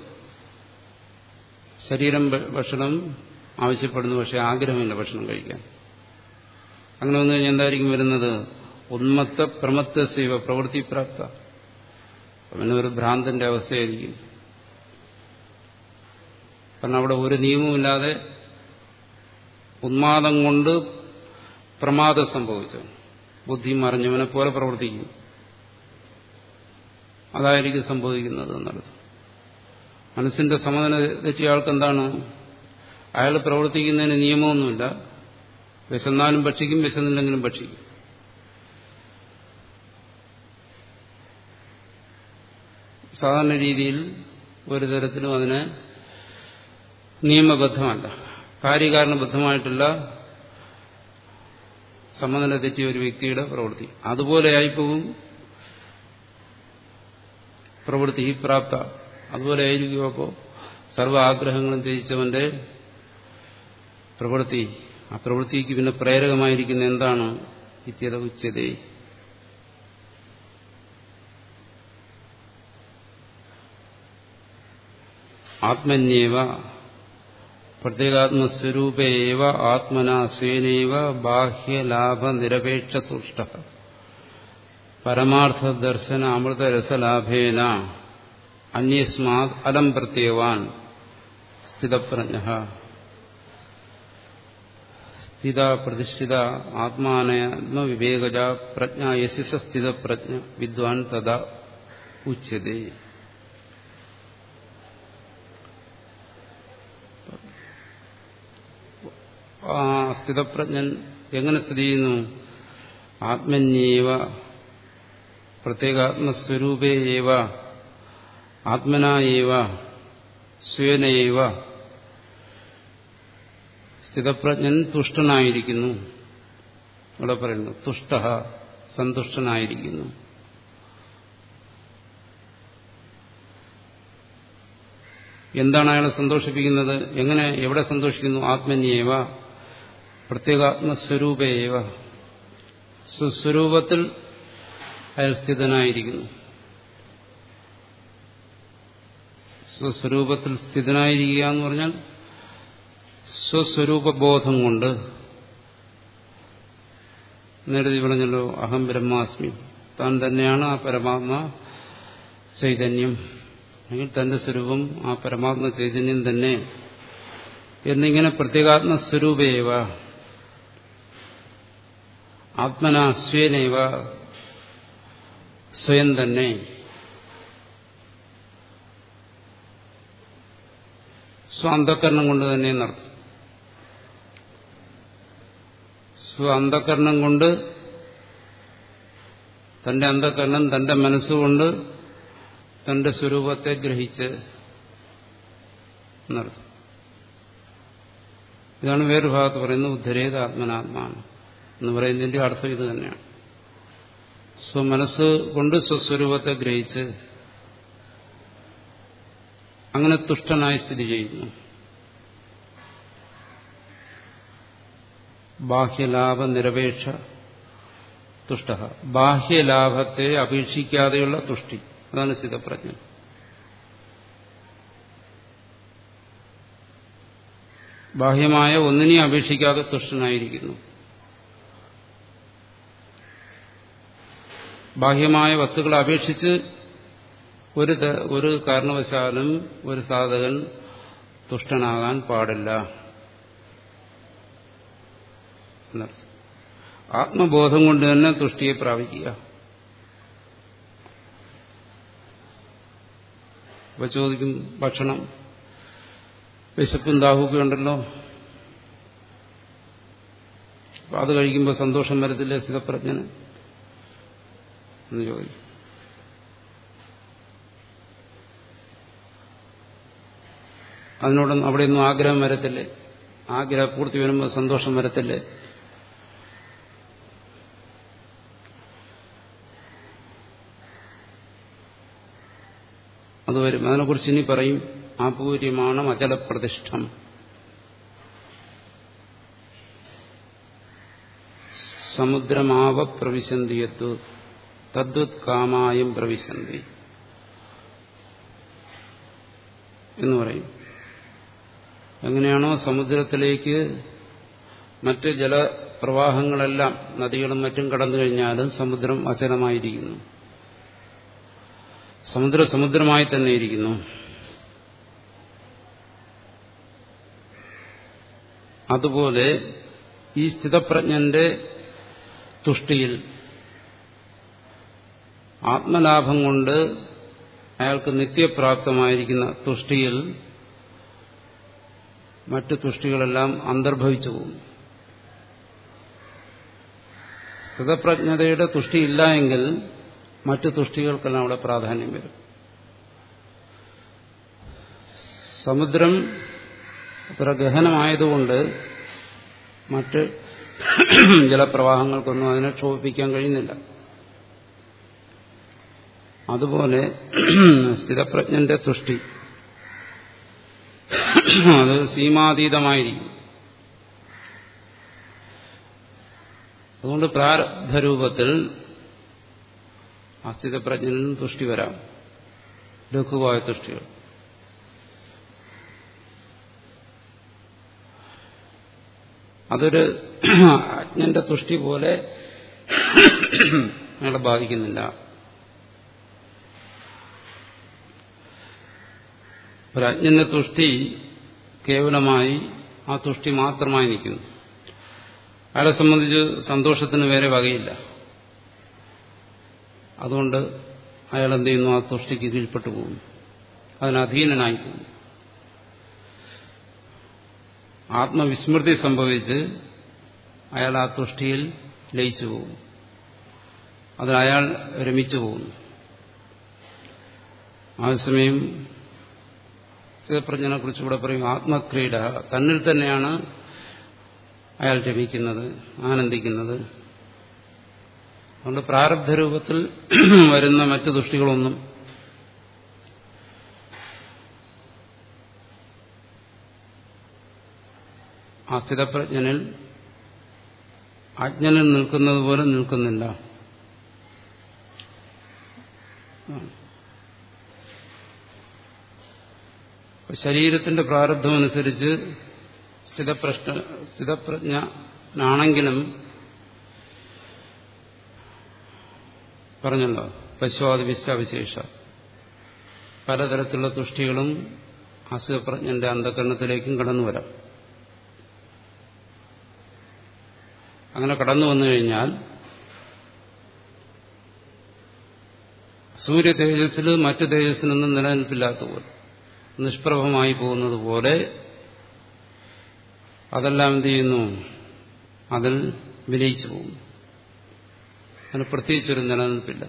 ശരീരം ഭക്ഷണം ആവശ്യപ്പെടുന്നു പക്ഷെ ആഗ്രഹമില്ല ഭക്ഷണം കഴിക്കാൻ അങ്ങനെ വന്നു കഴിഞ്ഞാൽ എന്തായിരിക്കും വരുന്നത് ഉന്മത്ത പ്രമത്ത സേവ പ്രവൃത്തി പ്രാപ്ത അവന് ഒരു ഭ്രാന്തന്റെ അവസ്ഥയായിരിക്കും കാരണം അവിടെ ഒരു നിയമവുമില്ലാതെ ഉന്മാദം കൊണ്ട് പ്രമാദം സംഭവിച്ചു ബുദ്ധി മറിഞ്ഞവനെ പോലെ പ്രവർത്തിക്കും അതായിരിക്കും സംഭവിക്കുന്നത് എന്നുള്ളത് മനസ്സിന്റെ സമനില തെറ്റിയ ആൾക്ക് എന്താണ് അയാൾ പ്രവർത്തിക്കുന്നതിന് നിയമമൊന്നുമില്ല വിശന്നാലും ഭക്ഷിക്കും വിശന്നില്ലെങ്കിലും ഭക്ഷിക്കും സാധാരണ രീതിയിൽ ഒരു തരത്തിലും അതിന് നിയമബദ്ധമല്ല കാര്യകാരണബദ്ധമായിട്ടുള്ള സമനില തെറ്റിയ ഒരു വ്യക്തിയുടെ പ്രവൃത്തി അതുപോലെയായിപ്പോവും പ്രവൃത്തി ഈ പ്രാപ്ത അതുപോലെ ആയിരിക്കും അപ്പോൾ സർവ്വ ആഗ്രഹങ്ങളും ത്യജിച്ചവന്റെ പ്രവൃത്തി ആ പ്രവൃത്തിക്ക് പിന്നെ പ്രേരകമായിരിക്കുന്ന എന്താണ് ഇത്യത ഉച്ചതേ ആത്മന്യേവ പ്രത്യേകാത്മസ്വരൂപേവ ആത്മന സ്വേനൈവ ബാഹ്യലാഭ നിരപേക്ഷതുഷ്ട പരമാർത്ഥ ദർശന അമൃതരസലാഭേന അന്യസ്മാത് അലം പ്രത്യവാൻ സ്ഥിതപ്രജ്ഞ സ്ഥിത പ്രതിഷ്ഠിത ആത്മാനാത്മവിവേകജ പ്രജ്ഞ യശിസ സ്ഥിതപ്രജ്ഞ വിദ്വാൻ തഥാ ഉച്യതേ ആ സ്ഥിതപ്രജ്ഞൻ എങ്ങനെ സ്ഥിതി ചെയ്യുന്നു ആത്മന്യേവ പ്രത്യേകാത്മസ്വരൂപേവ ആത്മനായേവ സ്വേനയേവ സ്ഥിതപ്രജ്ഞൻ തുഷ്ടനായിരിക്കുന്നു ഇവിടെ പറയുന്നു തുഷ്ട സന്തുഷ്ടനായിരിക്കുന്നു എന്താണ് അയാളെ സന്തോഷിപ്പിക്കുന്നത് എങ്ങനെ എവിടെ സന്തോഷിക്കുന്നു ആത്മന്യേവ പ്രത്യേകാത്മസ്വരൂപേവ സ്വസ്വരൂപത്തിൽ അയാൾ സ്ഥിതനായിരിക്കുന്നു സ്വസ്വരൂപത്തിൽ സ്ഥിതനായിരിക്കുക എന്ന് പറഞ്ഞാൽ സ്വസ്വരൂപബോധം കൊണ്ട് നേരത്തെ പറഞ്ഞല്ലോ അഹം ബ്രഹ്മാസ്മി താൻ തന്നെയാണ് ആ പരമാത്മ ചൈതന്യം അല്ലെങ്കിൽ തന്റെ സ്വരൂപം ആ പരമാത്മ ചൈതന്യം തന്നെ എന്നിങ്ങനെ പ്രത്യേകാത്മ സ്വരൂപേവ ആത്മനാശ്വേനേവ സ്വയം തന്നെ സ്വാന്തകരണം കൊണ്ട് തന്നെ നടത്തും സ്വാന്തകരണം കൊണ്ട് തന്റെ അന്ധകരണം തന്റെ മനസ്സുകൊണ്ട് തന്റെ സ്വരൂപത്തെ ഗ്രഹിച്ച് നടത്തും ഇതാണ് വേറൊരു ഭാഗത്ത് പറയുന്നത് ഉദ്ധരേത് ആത്മനാത്മാണ് എന്ന് പറയുന്നതിന്റെ അർത്ഥം ഇത് തന്നെയാണ് സ്വമനസ് കൊണ്ട് സ്വസ്വരൂപത്തെ ഗ്രഹിച്ച് അങ്ങനെ തുഷ്ടനായി സ്ഥിതി ചെയ്യുന്നു ബാഹ്യലാഭ നിരപേക്ഷ തുഷ്ട ബാഹ്യലാഭത്തെ അപേക്ഷിക്കാതെയുള്ള തുഷ്ടി അതാണ് സ്ഥിതപ്രജ്ഞ ബാഹ്യമായ ഒന്നിനെയും അപേക്ഷിക്കാതെ തുഷ്ടനായിരിക്കുന്നു ബാഹ്യമായ വസ്തുക്കളെ അപേക്ഷിച്ച് ഒരു ഒരു കാരണവശാലും ഒരു സാധകൻ തുഷ്ടനാകാൻ പാടില്ല എന്നർത്ഥം ആത്മബോധം കൊണ്ട് തന്നെ തുഷ്ടിയെ പ്രാപിക്കുക അപ്പൊ ചോദിക്കും ഭക്ഷണം വിശപ്പും ദാഹുക്കും ഉണ്ടല്ലോ അപ്പൊ അത് കഴിക്കുമ്പോൾ സന്തോഷം വരത്തില്ലേ സ്ഥിതപ്രജ്ഞന് എന്ന് ചോദിക്കും അതിനോടൊന്നും അവിടെയൊന്നും ആഗ്രഹം വരത്തില്ലേ ആഗ്രഹപൂർത്തി വരുമ്പോൾ സന്തോഷം വരത്തില്ലേ അത് വരും അതിനെക്കുറിച്ച് ഇനി പറയും ആപൂര്യമാണ് അചലപ്രതിഷ്ഠം സമുദ്രമാവ പ്രവിശന്തിയത്തു തദ്വത് കാമായം പ്രവിശന്തി എന്ന് പറയും എങ്ങനെയാണോ സമുദ്രത്തിലേക്ക് മറ്റ് ജലപ്രവാഹങ്ങളെല്ലാം നദികളും മറ്റും കടന്നു കഴിഞ്ഞാലും സമുദ്രം അചലമായിരിക്കുന്നു സമുദ്ര സമുദ്രമായി തന്നെ ഇരിക്കുന്നു അതുപോലെ ഈ സ്ഥിതപ്രജ്ഞന്റെ തുഷ്ടിയിൽ ആത്മലാഭം കൊണ്ട് അയാൾക്ക് നിത്യപ്രാപ്തമായിരിക്കുന്ന തുഷ്ടിയിൽ മറ്റു തുഷ്ടികളെല്ലാം അന്തർഭവിച്ചു പോകും സ്ഥിതപ്രജ്ഞതയുടെ തുഷ്ടിയില്ല എങ്കിൽ മറ്റു തുഷ്ടികൾക്കെല്ലാം അവിടെ പ്രാധാന്യം വരും സമുദ്രം അത്ര ഗഹനമായതുകൊണ്ട് മറ്റ് ജലപ്രവാഹങ്ങൾക്കൊന്നും അതിനെ ക്ഷോഭിപ്പിക്കാൻ കഴിയുന്നില്ല അതുപോലെ സ്ഥിതപ്രജ്ഞന്റെ തുഷ്ടി അത് സീമാതീതമായിരിക്കും അതുകൊണ്ട് പ്രാരബ്ധരൂപത്തിൽ അസ്ഥിതപ്രജ്ഞനും തുഷ്ടി വരാം ലഘുവായ തുഷ്ടികൾ അതൊരു അജ്ഞന്റെ തുഷ്ടി പോലെ അയാളെ ബാധിക്കുന്നില്ല ഒരു അജ്ഞന്റെ തുഷ്ടി കേവലമായി ആ തുഷ്ടി മാത്രമായി നിൽക്കുന്നു അയാളെ സംബന്ധിച്ച് സന്തോഷത്തിന് വേറെ വകയില്ല അതുകൊണ്ട് അയാൾ എന്ത് ചെയ്യുന്നു ആ തുഷ്ടിക്ക് കീഴ്പ്പെട്ടു പോകുന്നു അതിന് അധീനനായി പോകുന്നു ആത്മവിസ്മൃതി സംഭവിച്ച് അയാൾ ആ തുഷ്ടിയിൽ ലയിച്ചു പോകുന്നു അതിൽ അയാൾ രമിച്ചു പോകുന്നു അതേസമയം സ്ഥിതപ്രജ്ഞനെ കുറിച്ച് ഇവിടെ പറയും ആത്മക്രീഡ തന്നിൽ തന്നെയാണ് അയാൾ രമിക്കുന്നത് ആനന്ദിക്കുന്നത് അതുകൊണ്ട് പ്രാരബ്ധ രൂപത്തിൽ വരുന്ന മറ്റു ദുഷ്ടികളൊന്നും ആ സ്ഥിതപ്രജ്ഞനിൽ അജ്ഞനിൽ നിൽക്കുന്നത് പോലെ നിൽക്കുന്നില്ല ശരീരത്തിന്റെ പ്രാരബ്ധമനുസരിച്ച് സ്ഥിതപ്രശ്ന സ്ഥിതപ്രജ്ഞനാണെങ്കിലും പറഞ്ഞല്ലോ പശ്വാദി വിശ്വവിശേഷ പലതരത്തിലുള്ള തുഷ്ടികളും അസുഖപ്രജ്ഞന്റെ അന്ധകരണത്തിലേക്കും കടന്നു വരാം അങ്ങനെ കടന്നു വന്നു കഴിഞ്ഞാൽ സൂര്യ തേജസ്സിൽ മറ്റു തേജസ്സിനൊന്നും നിലനിൽപ്പില്ലാത്ത പോലെ നിഷ്പ്രഭമായി പോകുന്നത് പോലെ അതെല്ലാം എന്ത് ചെയ്യുന്നു അതിൽ വിലയിച്ചു പോകുന്നു അതിന് പ്രത്യേകിച്ചൊരു നിലനിൽപ്പില്ല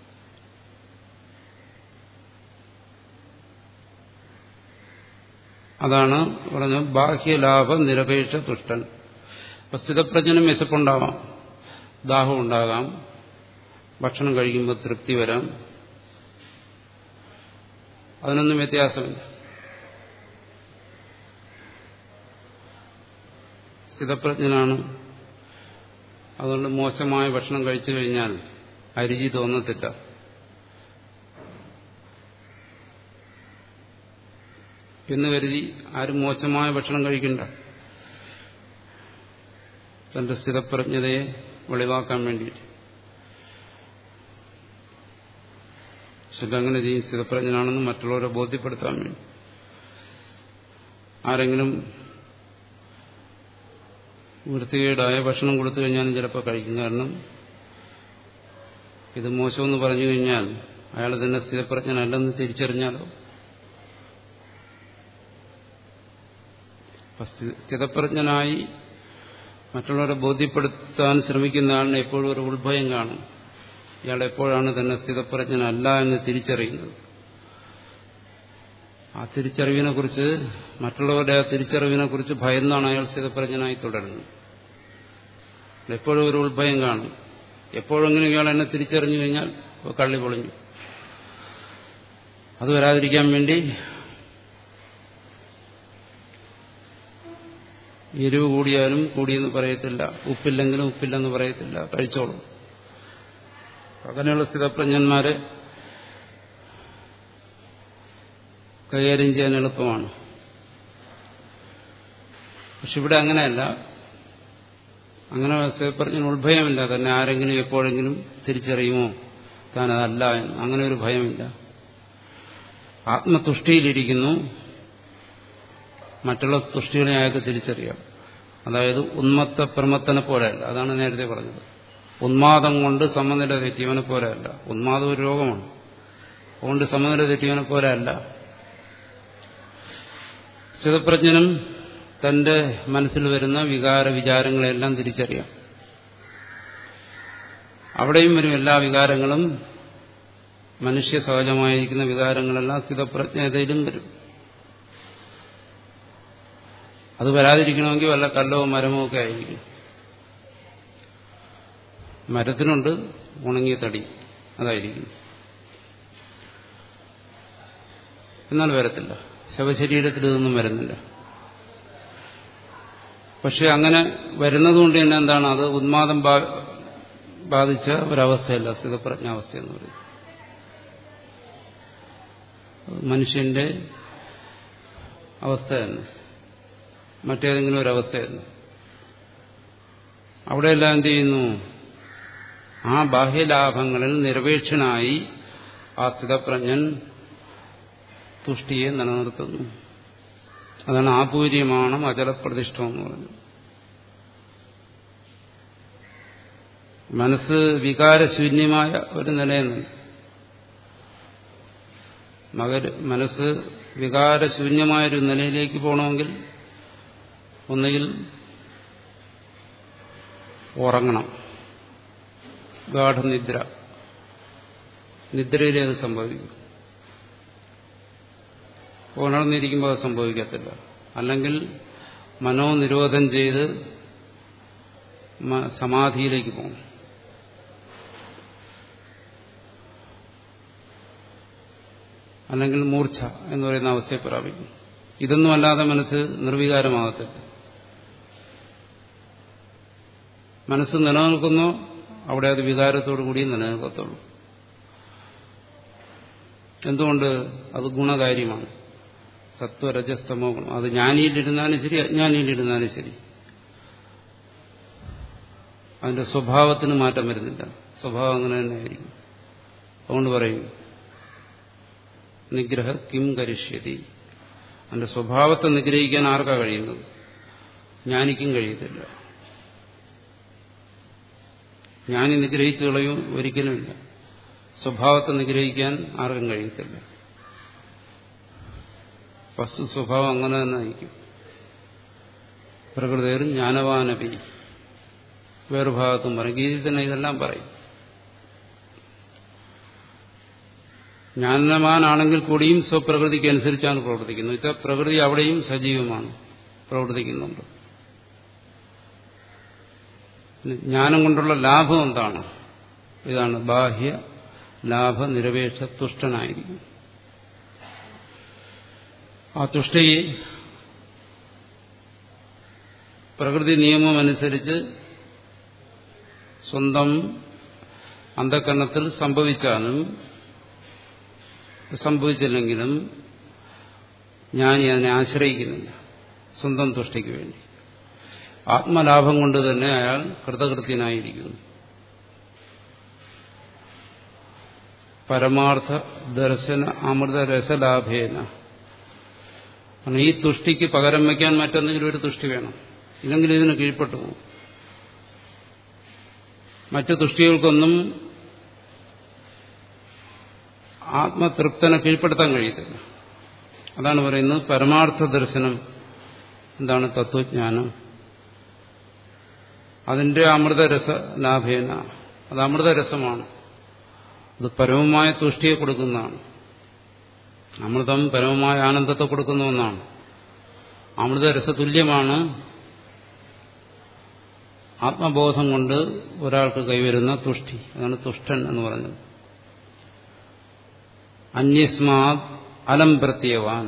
അതാണ് പറഞ്ഞ ബാഹ്യലാഭ നിരപേക്ഷ തുഷ്ടൻ സ്ഥിതപ്രജ്ഞനും വിശപ്പുണ്ടാവാം ദാഹം ഉണ്ടാകാം ഭക്ഷണം കഴിക്കുമ്പോൾ തൃപ്തി വരാം അതിനൊന്നും വ്യത്യാസമില്ല സ്ഥിതപ്രജ്ഞനാണ് അതുകൊണ്ട് മോശമായ ഭക്ഷണം കഴിച്ചു കഴിഞ്ഞാൽ അരുചി തോന്നത്തില്ല എന്ന് കരുതി ആരും മോശമായ ഭക്ഷണം കഴിക്കണ്ട തന്റെ സ്ഥിതപ്രജ്ഞതയെ വെളിവാക്കാൻ വേണ്ടിയിട്ട് അങ്ങനെ ചെയ്യും സ്ഥിതപ്രജ്ഞനാണെന്ന് മറ്റുള്ളവരെ ബോധ്യപ്പെടുത്താൻ വേണ്ടി ആരെങ്കിലും വൃത്തികേടായ ഭക്ഷണം കൊടുത്തു കഴിഞ്ഞാലും ചിലപ്പോൾ കഴിക്കും കാരണം ഇത് മോശമെന്ന് പറഞ്ഞു കഴിഞ്ഞാൽ അയാൾ തന്നെ സ്ഥിരപ്രജ്ഞനല്ലെന്ന് തിരിച്ചറിഞ്ഞാലോ സ്ഥിതപ്രജ്ഞനായി മറ്റുള്ളവരെ ബോധ്യപ്പെടുത്താൻ ശ്രമിക്കുന്ന ആളിന് എപ്പോഴും ഒരു ഉത്ഭയം കാണും ഇയാൾ എപ്പോഴാണ് തന്നെ സ്ഥിതപ്രജ്ഞനല്ല എന്ന് തിരിച്ചറിയുന്നത് ആ തിരിച്ചറിവിനെ കുറിച്ച് മറ്റുള്ളവരുടെ ആ തിരിച്ചറിവിനെ കുറിച്ച് ഭയന്നാണ് അയാൾ സ്ഥിതപ്രജ്ഞനായി തുടരുന്നത് എപ്പോഴും ഒരു ഉത്ഭയം കാണും എപ്പോഴെങ്കിലും ഇയാൾ എന്നെ തിരിച്ചറിഞ്ഞു കഴിഞ്ഞാൽ കള്ളി പൊളിഞ്ഞു അത് വരാതിരിക്കാൻ വേണ്ടി എരിവ് കൂടിയാലും കൂടിയെന്ന് പറയത്തില്ല ഉപ്പില്ലെങ്കിലും ഉപ്പില്ലെന്ന് പറയത്തില്ല കഴിച്ചോളൂ അങ്ങനെയുള്ള സ്ഥിതപ്രജ്ഞന്മാരെ കൈകാര്യം ചെയ്യാൻ എളുപ്പമാണ് പക്ഷെ ഇവിടെ അങ്ങനെയല്ല അങ്ങനെ സ്ഥിതപ്രജ്ഞൻ ഉത്ഭയമില്ല തന്നെ ആരെങ്കിലും എപ്പോഴെങ്കിലും തിരിച്ചറിയുമോ താൻ അതല്ല എന്ന് അങ്ങനെ ഒരു ഭയമില്ല ആത്മതുഷ്ടിയിലിരിക്കുന്നു മറ്റുള്ള തുഷ്ടികളെ അയാൾക്ക് തിരിച്ചറിയാം അതായത് ഉന്മത്ത പ്രമത്തനെ പോലെയല്ല അതാണ് നേരത്തെ പറഞ്ഞത് ഉന്മാദം കൊണ്ട് സമനില തെറ്റിയവനെ പോലെയല്ല ഉന്മാദം ഒരു രോഗമാണ് അതുകൊണ്ട് സമനില തെറ്റിയവനെ പോലെയല്ല സ്ഥിതപ്രജ്ഞനും തന്റെ മനസ്സിൽ വരുന്ന വികാര വിചാരങ്ങളെല്ലാം തിരിച്ചറിയാം അവിടെയും വരും എല്ലാ വികാരങ്ങളും മനുഷ്യ സഹജമായിരിക്കുന്ന വികാരങ്ങളെല്ലാം സ്ഥിതപ്രജ്ഞതയിലും വരും അത് വരാതിരിക്കണമെങ്കിൽ വല്ല കല്ലോ മരമോ ഒക്കെ ആയിരിക്കും മരത്തിനുണ്ട് ഉണങ്ങിയ തടി അതായിരിക്കും എന്നാൽ വരത്തില്ല ശവശരീരത്തിൽ ഇതൊന്നും വരുന്നില്ല പക്ഷെ അങ്ങനെ വരുന്നതുകൊണ്ട് തന്നെ എന്താണ് അത് ഉന്മാദം ബാധിച്ച ഒരവസ്ഥയല്ല സ്ഥിതപ്രജ്ഞാവസ്ഥ എന്ന് പറയുന്നത് മനുഷ്യന്റെ അവസ്ഥ തന്നെ മറ്റേതെങ്കിലും ഒരവസ്ഥയെന്ന് അവിടെയെല്ലാം എന്ത് ചെയ്യുന്നു ആ ബാഹ്യലാഭങ്ങളിൽ നിരപേക്ഷനായി ആ സ്ഥിതപ്രജ്ഞൻ തുഷ്ടിയെ നിലനിർത്തുന്നു അതാണ് ആപൂര്യമാണ് അചലപ്രതിഷ്ഠം എന്ന് പറഞ്ഞത് മനസ്സ് വികാരശൂന്യമായ ഒരു നിലയെന്ന് മകര് മനസ്സ് വികാരശൂന്യമായൊരു നിലയിലേക്ക് പോകണമെങ്കിൽ ഒന്നുകിൽ ഉറങ്ങണം ഗാഠനിദ്ര നിദ്രയിലേ അത് സംഭവിക്കും ഉണർന്നിരിക്കുമ്പോൾ അത് സംഭവിക്കത്തില്ല അല്ലെങ്കിൽ മനോനിരോധം ചെയ്ത് സമാധിയിലേക്ക് പോകും അല്ലെങ്കിൽ മൂർച്ഛ എന്ന് പറയുന്ന അവസ്ഥയെ പ്രാപിക്കും ഇതൊന്നും അല്ലാതെ മനസ്സ് നിർവികാരമാകത്തില്ല മനസ്സ് നിലനിൽക്കുന്നോ അവിടെ അത് വികാരത്തോടു കൂടി നിലനിൽക്കത്തുള്ളൂ എന്തുകൊണ്ട് അത് ഗുണകാര്യമാണ് സത്വരജസ്തമോ ഗുണം അത് ജ്ഞാനിയിലിരുന്നാലും ശരി അജ്ഞാനിയിലിരുന്നാലും ശരി അതിന്റെ സ്വഭാവത്തിന് മാറ്റം വരുന്നില്ല സ്വഭാവം അങ്ങനെ തന്നെയായിരിക്കും അതുകൊണ്ട് പറയും നിഗ്രഹ കിം കരിഷ്യതി അതിന്റെ സ്വഭാവത്തെ നിഗ്രഹിക്കാൻ ആർക്കാ കഴിയുന്നത് ജ്ഞാനിക്കും കഴിയത്തില്ല ജ്ഞാനി നിഗ്രഹിച്ചു കളയും ഒരിക്കലുമില്ല സ്വഭാവത്തെ നിഗ്രഹിക്കാൻ ആർക്കും കഴിയത്തില്ല വസ്തു സ്വഭാവം അങ്ങനെ തന്നെ ആയിരിക്കും പ്രകൃതിയിൽ ജ്ഞാനവാനപി വേറൊരു ഭാഗത്തും പറയും ഗീതയിൽ തന്നെ ഇതെല്ലാം പറയും ജ്ഞാനവാനാണെങ്കിൽ കൂടിയും സ്വപ്രകൃതിക്ക് അനുസരിച്ചാണ് പ്രവർത്തിക്കുന്നത് വെച്ചാൽ പ്രകൃതി അവിടെയും സജീവമാണ് പ്രവർത്തിക്കുന്നുണ്ട് ജ്ഞാനം കൊണ്ടുള്ള ലാഭം എന്താണ് ഇതാണ് ബാഹ്യ ലാഭ നിരപേക്ഷ തുഷ്ടനായിരിക്കും ആ തുഷ്ടി പ്രകൃതി നിയമം അനുസരിച്ച് സ്വന്തം അന്ധകരണത്തിൽ സംഭവിച്ചാലും സംഭവിച്ചില്ലെങ്കിലും ജ്ഞാനി അതിനെ ആശ്രയിക്കുന്നില്ല സ്വന്തം തുഷ്ടിക്ക് വേണ്ടി ആത്മലാഭം കൊണ്ട് തന്നെ അയാൾ കൃതകൃത്യനായിരിക്കുന്നു പരമാർത്ഥ ദർശന അമൃത രസലാഭേന ഈ തുഷ്ടിക്ക് പകരം വയ്ക്കാൻ മറ്റെന്തെങ്കിലും ഒരു തുഷ്ടി വേണം ഇല്ലെങ്കിൽ ഇതിന് കീഴ്പ്പെട്ടു പോകും മറ്റു തുഷ്ടികൾക്കൊന്നും ആത്മതൃപ്തനെ കീഴ്പ്പെടുത്താൻ കഴിയത്തില്ല അതാണ് പറയുന്നത് പരമാർത്ഥ ദർശനം എന്താണ് തത്വജ്ഞാനം അതിന്റെ അമൃതരസ ലാഭേന അത് അമൃതരസമാണ് അത് പരമമായ തുഷ്ടിയെ കൊടുക്കുന്നതാണ് അമൃതം പരമമായ ആനന്ദത്തെ കൊടുക്കുന്ന ഒന്നാണ് അമൃതരസ തുല്യമാണ് ആത്മബോധം കൊണ്ട് ഒരാൾക്ക് കൈവരുന്ന തുഷ്ടി അതാണ് തുഷ്ടൻ എന്ന് പറഞ്ഞത് അന്യസ്മാത് അലം പ്രത്യവാൻ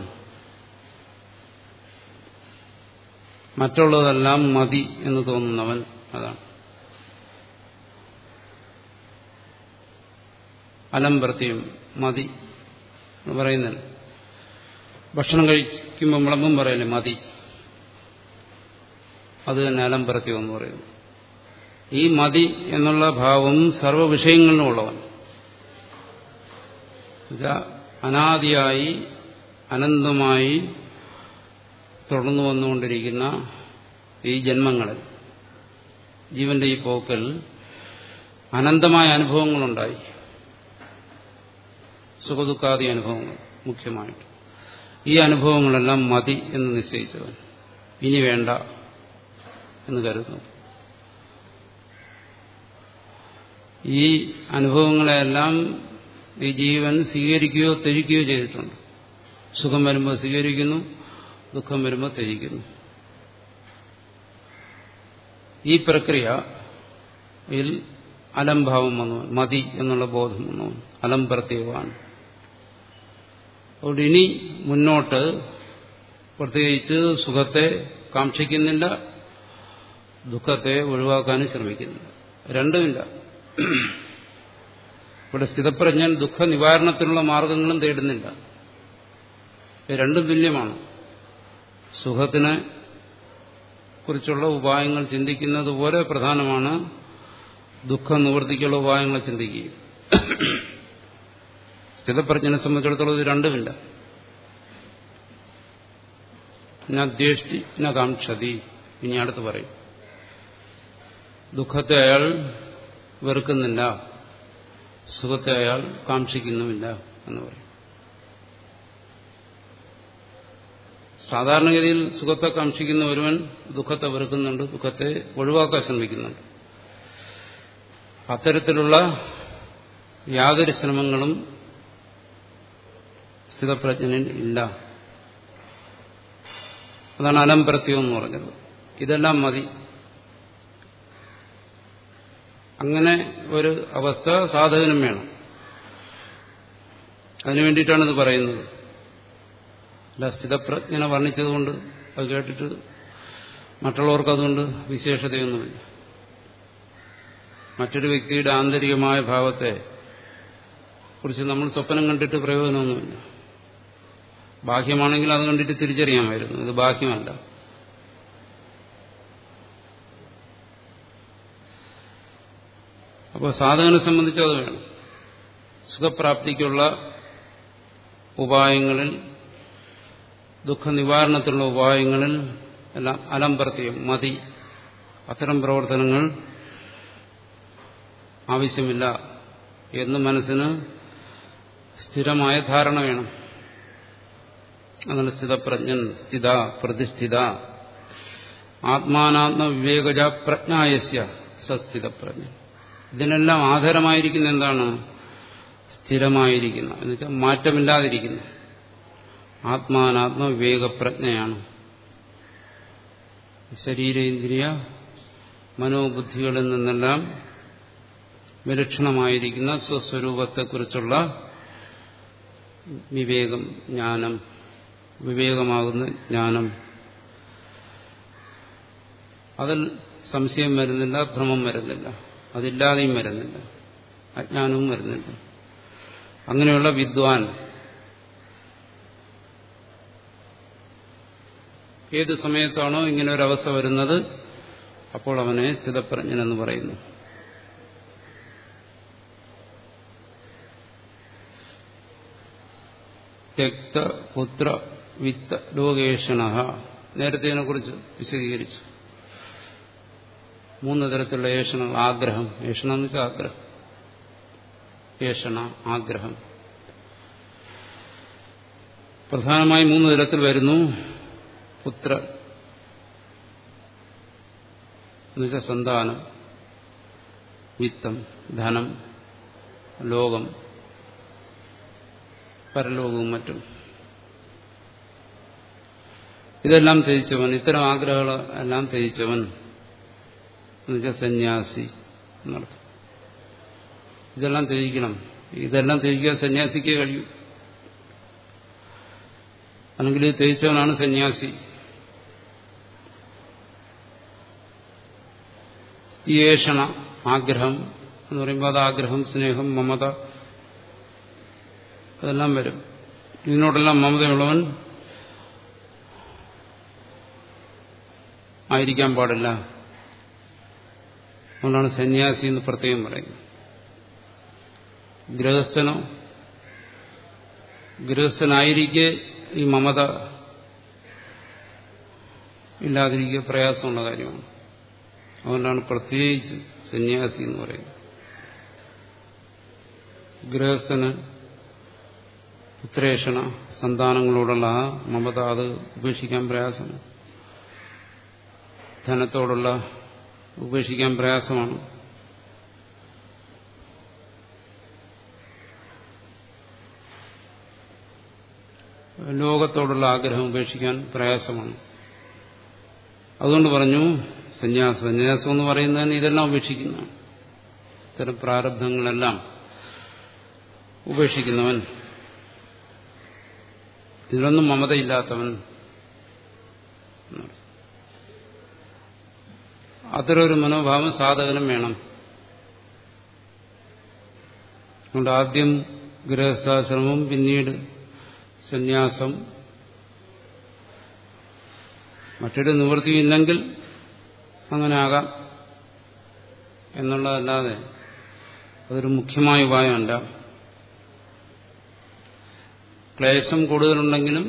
മറ്റുള്ളതെല്ലാം മതി എന്ന് തോന്നുന്നവൻ അതാണ് അലം പ്രത്യം മതി എന്ന് പറയുന്നില്ല ഭക്ഷണം കഴിക്കുമ്പോൾ വിളമ്പും പറയല്ലേ മതി അത് തന്നെ അലം പ്രത്യം എന്ന് പറയുന്നു ഈ മതി എന്നുള്ള ഭാവം സർവ്വ വിഷയങ്ങളിലും ഉള്ളവൻ അനാദിയായി അനന്തമായി തുടർന്നു വന്നുകൊണ്ടിരിക്കുന്ന ഈ ജന്മങ്ങളിൽ ജീവന്റെ ഈ പോക്കൽ അനന്തമായ അനുഭവങ്ങളുണ്ടായി സുഖദുഃഖാദി അനുഭവങ്ങൾ മുഖ്യമായിട്ട് ഈ അനുഭവങ്ങളെല്ലാം മതി എന്ന് നിശ്ചയിച്ചവൻ ഇനി വേണ്ട എന്ന് കരുതുന്നു ഈ അനുഭവങ്ങളെല്ലാം ഈ ജീവൻ സ്വീകരിക്കുകയോ ത്യജിക്കുകയോ ചെയ്തിട്ടുണ്ട് സുഖം വരുമ്പോൾ സ്വീകരിക്കുന്നു ദുഃഖം വരുമ്പോൾ ത്യജിക്കുന്നു ഈ പ്രക്രിയയിൽ അലംഭാവം വന്നു മതി എന്നുള്ള ബോധം വന്നു അലം പ്രത്യേകമാണ് അതുകൊണ്ട് ഇനി മുന്നോട്ട് പ്രത്യേകിച്ച് സുഖത്തെ കാക്ഷിക്കുന്നില്ല ദുഃഖത്തെ ഒഴിവാക്കാനും ശ്രമിക്കുന്നില്ല രണ്ടുമില്ല ഇവിടെ സ്ഥിതപ്രജ്ഞൻ ദുഃഖ നിവാരണത്തിനുള്ള മാർഗങ്ങളും തേടുന്നില്ല രണ്ടും തുല്യമാണ് സുഖത്തിനെ കുറിച്ചുള്ള ഉപായങ്ങൾ ചിന്തിക്കുന്നത് പോലെ പ്രധാനമാണ് ദുഃഖ നിവൃത്തിക്കുള്ള ഉപായങ്ങൾ ചിന്തിക്കുകയും സ്ഥിതപ്രജ്ഞനെ സംബന്ധിച്ചിടത്തോളം ഇത് രണ്ടുമില്ല ദ്വേഷ്ടി ന കാക്ഷതി ഇനി അടുത്ത് പറയും ദുഃഖത്തെ അയാൾ വെറുക്കുന്നില്ല സുഖത്തെ അയാൾ കാക്ഷിക്കുന്നുമില്ല എന്ന് പറയും സാധാരണഗതിയിൽ സുഖത്തെ കാക്ഷിക്കുന്ന ഒരുവൻ ദുഃഖത്തെ വെറുക്കുന്നുണ്ട് ദുഃഖത്തെ ഒഴിവാക്കാൻ ശ്രമിക്കുന്നുണ്ട് അത്തരത്തിലുള്ള യാതൊരു ശ്രമങ്ങളും സ്ഥിതപ്രജ്ഞനിൽ ഇല്ല അതാണ് അലംപ്രത്യം എന്ന് പറഞ്ഞത് ഇതെല്ലാം മതി അങ്ങനെ ഒരു അവസ്ഥ സാധകനും വേണം അതിനു വേണ്ടിയിട്ടാണ് ഇത് പറയുന്നത് അല്ല സ്ഥിതപ്രജ്ഞനെ വർണ്ണിച്ചതുകൊണ്ട് അത് കേട്ടിട്ട് മറ്റുള്ളവർക്ക് അതുകൊണ്ട് വിശേഷതയൊന്നുമില്ല മറ്റൊരു വ്യക്തിയുടെ ആന്തരികമായ ഭാവത്തെ കുറിച്ച് നമ്മൾ സ്വപ്നം കണ്ടിട്ട് പ്രയോജനമൊന്നുമില്ല ബാഹ്യമാണെങ്കിൽ അത് കണ്ടിട്ട് തിരിച്ചറിയാമായിരുന്നു ഇത് ബാഹ്യമല്ല അപ്പോൾ സാധകനെ സംബന്ധിച്ച് അത് വേണം സുഖപ്രാപ്തിക്കുള്ള ഉപായങ്ങളിൽ ദുഃഖനിവാരണത്തിലുള്ള ഉപായങ്ങളിൽ എല്ലാം അലംപ്രത്യം മതി അത്തരം പ്രവർത്തനങ്ങൾ ആവശ്യമില്ല എന്ന് മനസ്സിന് സ്ഥിരമായ ധാരണ വേണം അങ്ങനെ സ്ഥിതപ്രജ്ഞൻ സ്ഥിത പ്രതിഷ്ഠിത ആത്മാനാത്മ വിവേകജ പ്രജ്ഞായസ്യ സസ്ഥിതപ്രജ്ഞൻ ഇതിനെല്ലാം ആധാരമായിരിക്കുന്ന എന്താണ് സ്ഥിരമായിരിക്കുന്ന എന്നുവെച്ചാൽ മാറ്റമില്ലാതിരിക്കുന്ന ആത്മാനാത്മ വിവേകപ്രജ്ഞയാണ് ശരീരേന്ദ്രിയ മനോബുദ്ധികളിൽ നിന്നെല്ലാം വിലക്ഷണമായിരിക്കുന്ന സ്വസ്വരൂപത്തെക്കുറിച്ചുള്ള വിവേകം ജ്ഞാനം വിവേകമാകുന്ന ജ്ഞാനം അതിൽ സംശയം വരുന്നില്ല ഭ്രമം വരുന്നില്ല അതില്ലാതെയും വരുന്നില്ല അജ്ഞാനവും വരുന്നില്ല അങ്ങനെയുള്ള വിദ്വാൻ ഏത് സമയത്താണോ ഇങ്ങനെ ഒരു അവസ്ഥ വരുന്നത് അപ്പോൾ അവനെ സ്ഥിതപ്രജ്ഞനെന്ന് പറയുന്നു രക്ത പുത്ര വിത്ത ലോകേഷണ നേരത്തെ ഇതിനെക്കുറിച്ച് വിശദീകരിച്ചു മൂന്ന് തരത്തിലുള്ള ഏഷണങ്ങൾ ആഗ്രഹം ഏഷണം എന്ന് വെച്ചാൽ ആഗ്രഹം ഏഷണ ആഗ്രഹം പ്രധാനമായി മൂന്ന് തരത്തിൽ വരുന്നു പുത്ര എന്നുവെച്ചാൽ സന്താനം വിത്തം ധനം ലോകം പരലോകവും മറ്റും ഇതെല്ലാം ത്യജിച്ചവൻ ഇത്തരം ആഗ്രഹങ്ങൾ എല്ലാം ത്യജിച്ചവൻ എന്നുവെച്ചാൽ സന്യാസി എന്നർത്ഥം ഇതെല്ലാം ത്യജിക്കണം ഇതെല്ലാം ത്യജിക്കാൻ സന്യാസിക്കേ കഴിയൂ അല്ലെങ്കിൽ ഇത് ത്യജിച്ചവനാണ് സന്യാസി ഈ ഏഷണ ആഗ്രഹം എന്ന് പറയുമ്പോൾ അത് ആഗ്രഹം സ്നേഹം മമത അതെല്ലാം വരും ഇതിനോടെല്ലാം മമതയുള്ളവൻ ആയിരിക്കാൻ പാടില്ല അതുകൊണ്ടാണ് സന്യാസി എന്ന് പ്രത്യേകം പറയുന്നത് ഗൃഹസ്ഥനോ ഗൃഹസ്ഥനായിരിക്കെ ഈ മമത ഇല്ലാതിരിക്കുക പ്രയാസമുള്ള കാര്യമാണ് അതുകൊണ്ടാണ് പ്രത്യേകിച്ച് സന്യാസി എന്ന് പറയുന്നത് ഗൃഹസ്ഥന് പുത്രേഷണ സന്താനങ്ങളോടുള്ള ആ മമത അത് ഉപേക്ഷിക്കാൻ പ്രയാസമാണ് ധനത്തോടുള്ള ഉപേക്ഷിക്കാൻ പ്രയാസമാണ് ലോകത്തോടുള്ള ആഗ്രഹം ഉപേക്ഷിക്കാൻ പ്രയാസമാണ് അതുകൊണ്ട് പറഞ്ഞു സന്യാസം സന്യാസം എന്ന് പറയുന്നതിന് ഇതെല്ലാം ഉപേക്ഷിക്കുന്നതാണ് ഇത്തരം പ്രാരബ്ധങ്ങളെല്ലാം ഉപേക്ഷിക്കുന്നവൻ ഇതിലൊന്നും മമതയില്ലാത്തവൻ അത്തരമൊരു മനോഭാവം സാധകനും വേണം അതുകൊണ്ട് ആദ്യം ഗൃഹസ്ഥാശ്രമം പിന്നീട് സന്യാസം മറ്റൊരു നിവൃത്തിയില്ലെങ്കിൽ അങ്ങനെ ആകാം എന്നുള്ളതല്ലാതെ അതൊരു മുഖ്യമായ ഉപായമല്ല ക്ലേശം കൂടുതലുണ്ടെങ്കിലും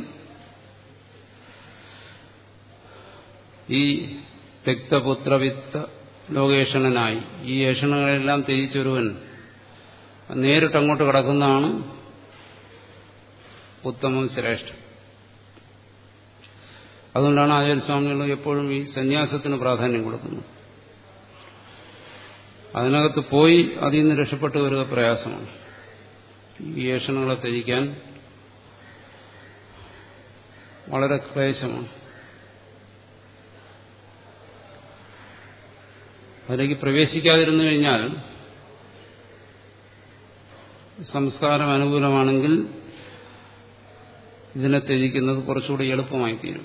ഈ തെക്തപുത്രവിത്ത ലോകേഷണനായി ഈ ഏഷണങ്ങളെല്ലാം ത്യജിച്ചൊരുവൻ നേരിട്ട് അങ്ങോട്ട് കിടക്കുന്നതാണ് ഉത്തമം ശ്രേഷ്ഠം അതുകൊണ്ടാണ് ആചാര്യസ്വാമികൾ എപ്പോഴും ഈ സന്യാസത്തിന് പ്രാധാന്യം കൊടുക്കുന്നത് അതിനകത്ത് പോയി അതിൽ നിന്ന് രക്ഷപ്പെട്ടു വരിക പ്രയാസമാണ് ഈ ഏഷണങ്ങളെ ത്യജിക്കാൻ വളരെ ക്ലേശമാണ് അതിലേക്ക് പ്രവേശിക്കാതിരുന്നു കഴിഞ്ഞാൽ സംസ്കാരം അനുകൂലമാണെങ്കിൽ ഇതിനെ ത്യജിക്കുന്നത് കുറച്ചുകൂടി എളുപ്പമായി തീരും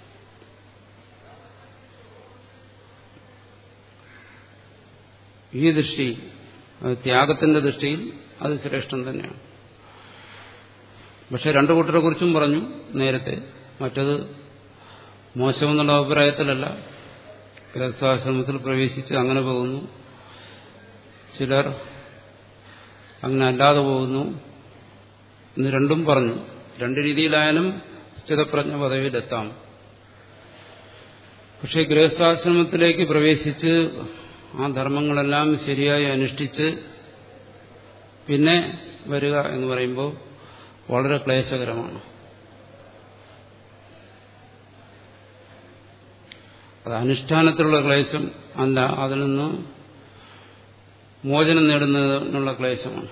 ഈ ദൃഷ്ടി ത്യാഗത്തിന്റെ ദൃഷ്ടിയിൽ അത് ശ്രേഷ്ഠം തന്നെയാണ് പക്ഷെ രണ്ടു കൂട്ടരെ കുറിച്ചും പറഞ്ഞു നേരത്തെ മറ്റത് മോശമെന്നുള്ള അഭിപ്രായത്തിലല്ല ഗൃഹസ്ഥാശ്രമത്തിൽ പ്രവേശിച്ച് അങ്ങനെ പോകുന്നു ചിലർ അങ്ങനെ അല്ലാതെ പോകുന്നു എന്ന് രണ്ടും പറഞ്ഞു രണ്ട് രീതിയിലായാലും സ്ഥിതപ്രജ്ഞ പദവിയിലെത്താം പക്ഷെ ഗൃഹസ്ഥാശ്രമത്തിലേക്ക് പ്രവേശിച്ച് ആ ധർമ്മങ്ങളെല്ലാം ശരിയായി അനുഷ്ഠിച്ച് പിന്നെ വരിക എന്ന് പറയുമ്പോൾ വളരെ ക്ലേശകരമാണ് അത് അനുഷ്ഠാനത്തിലുള്ള ക്ലേശം അല്ല അതിൽ നിന്ന് മോചനം നേടുന്നതിനുള്ള ക്ലേശമാണ്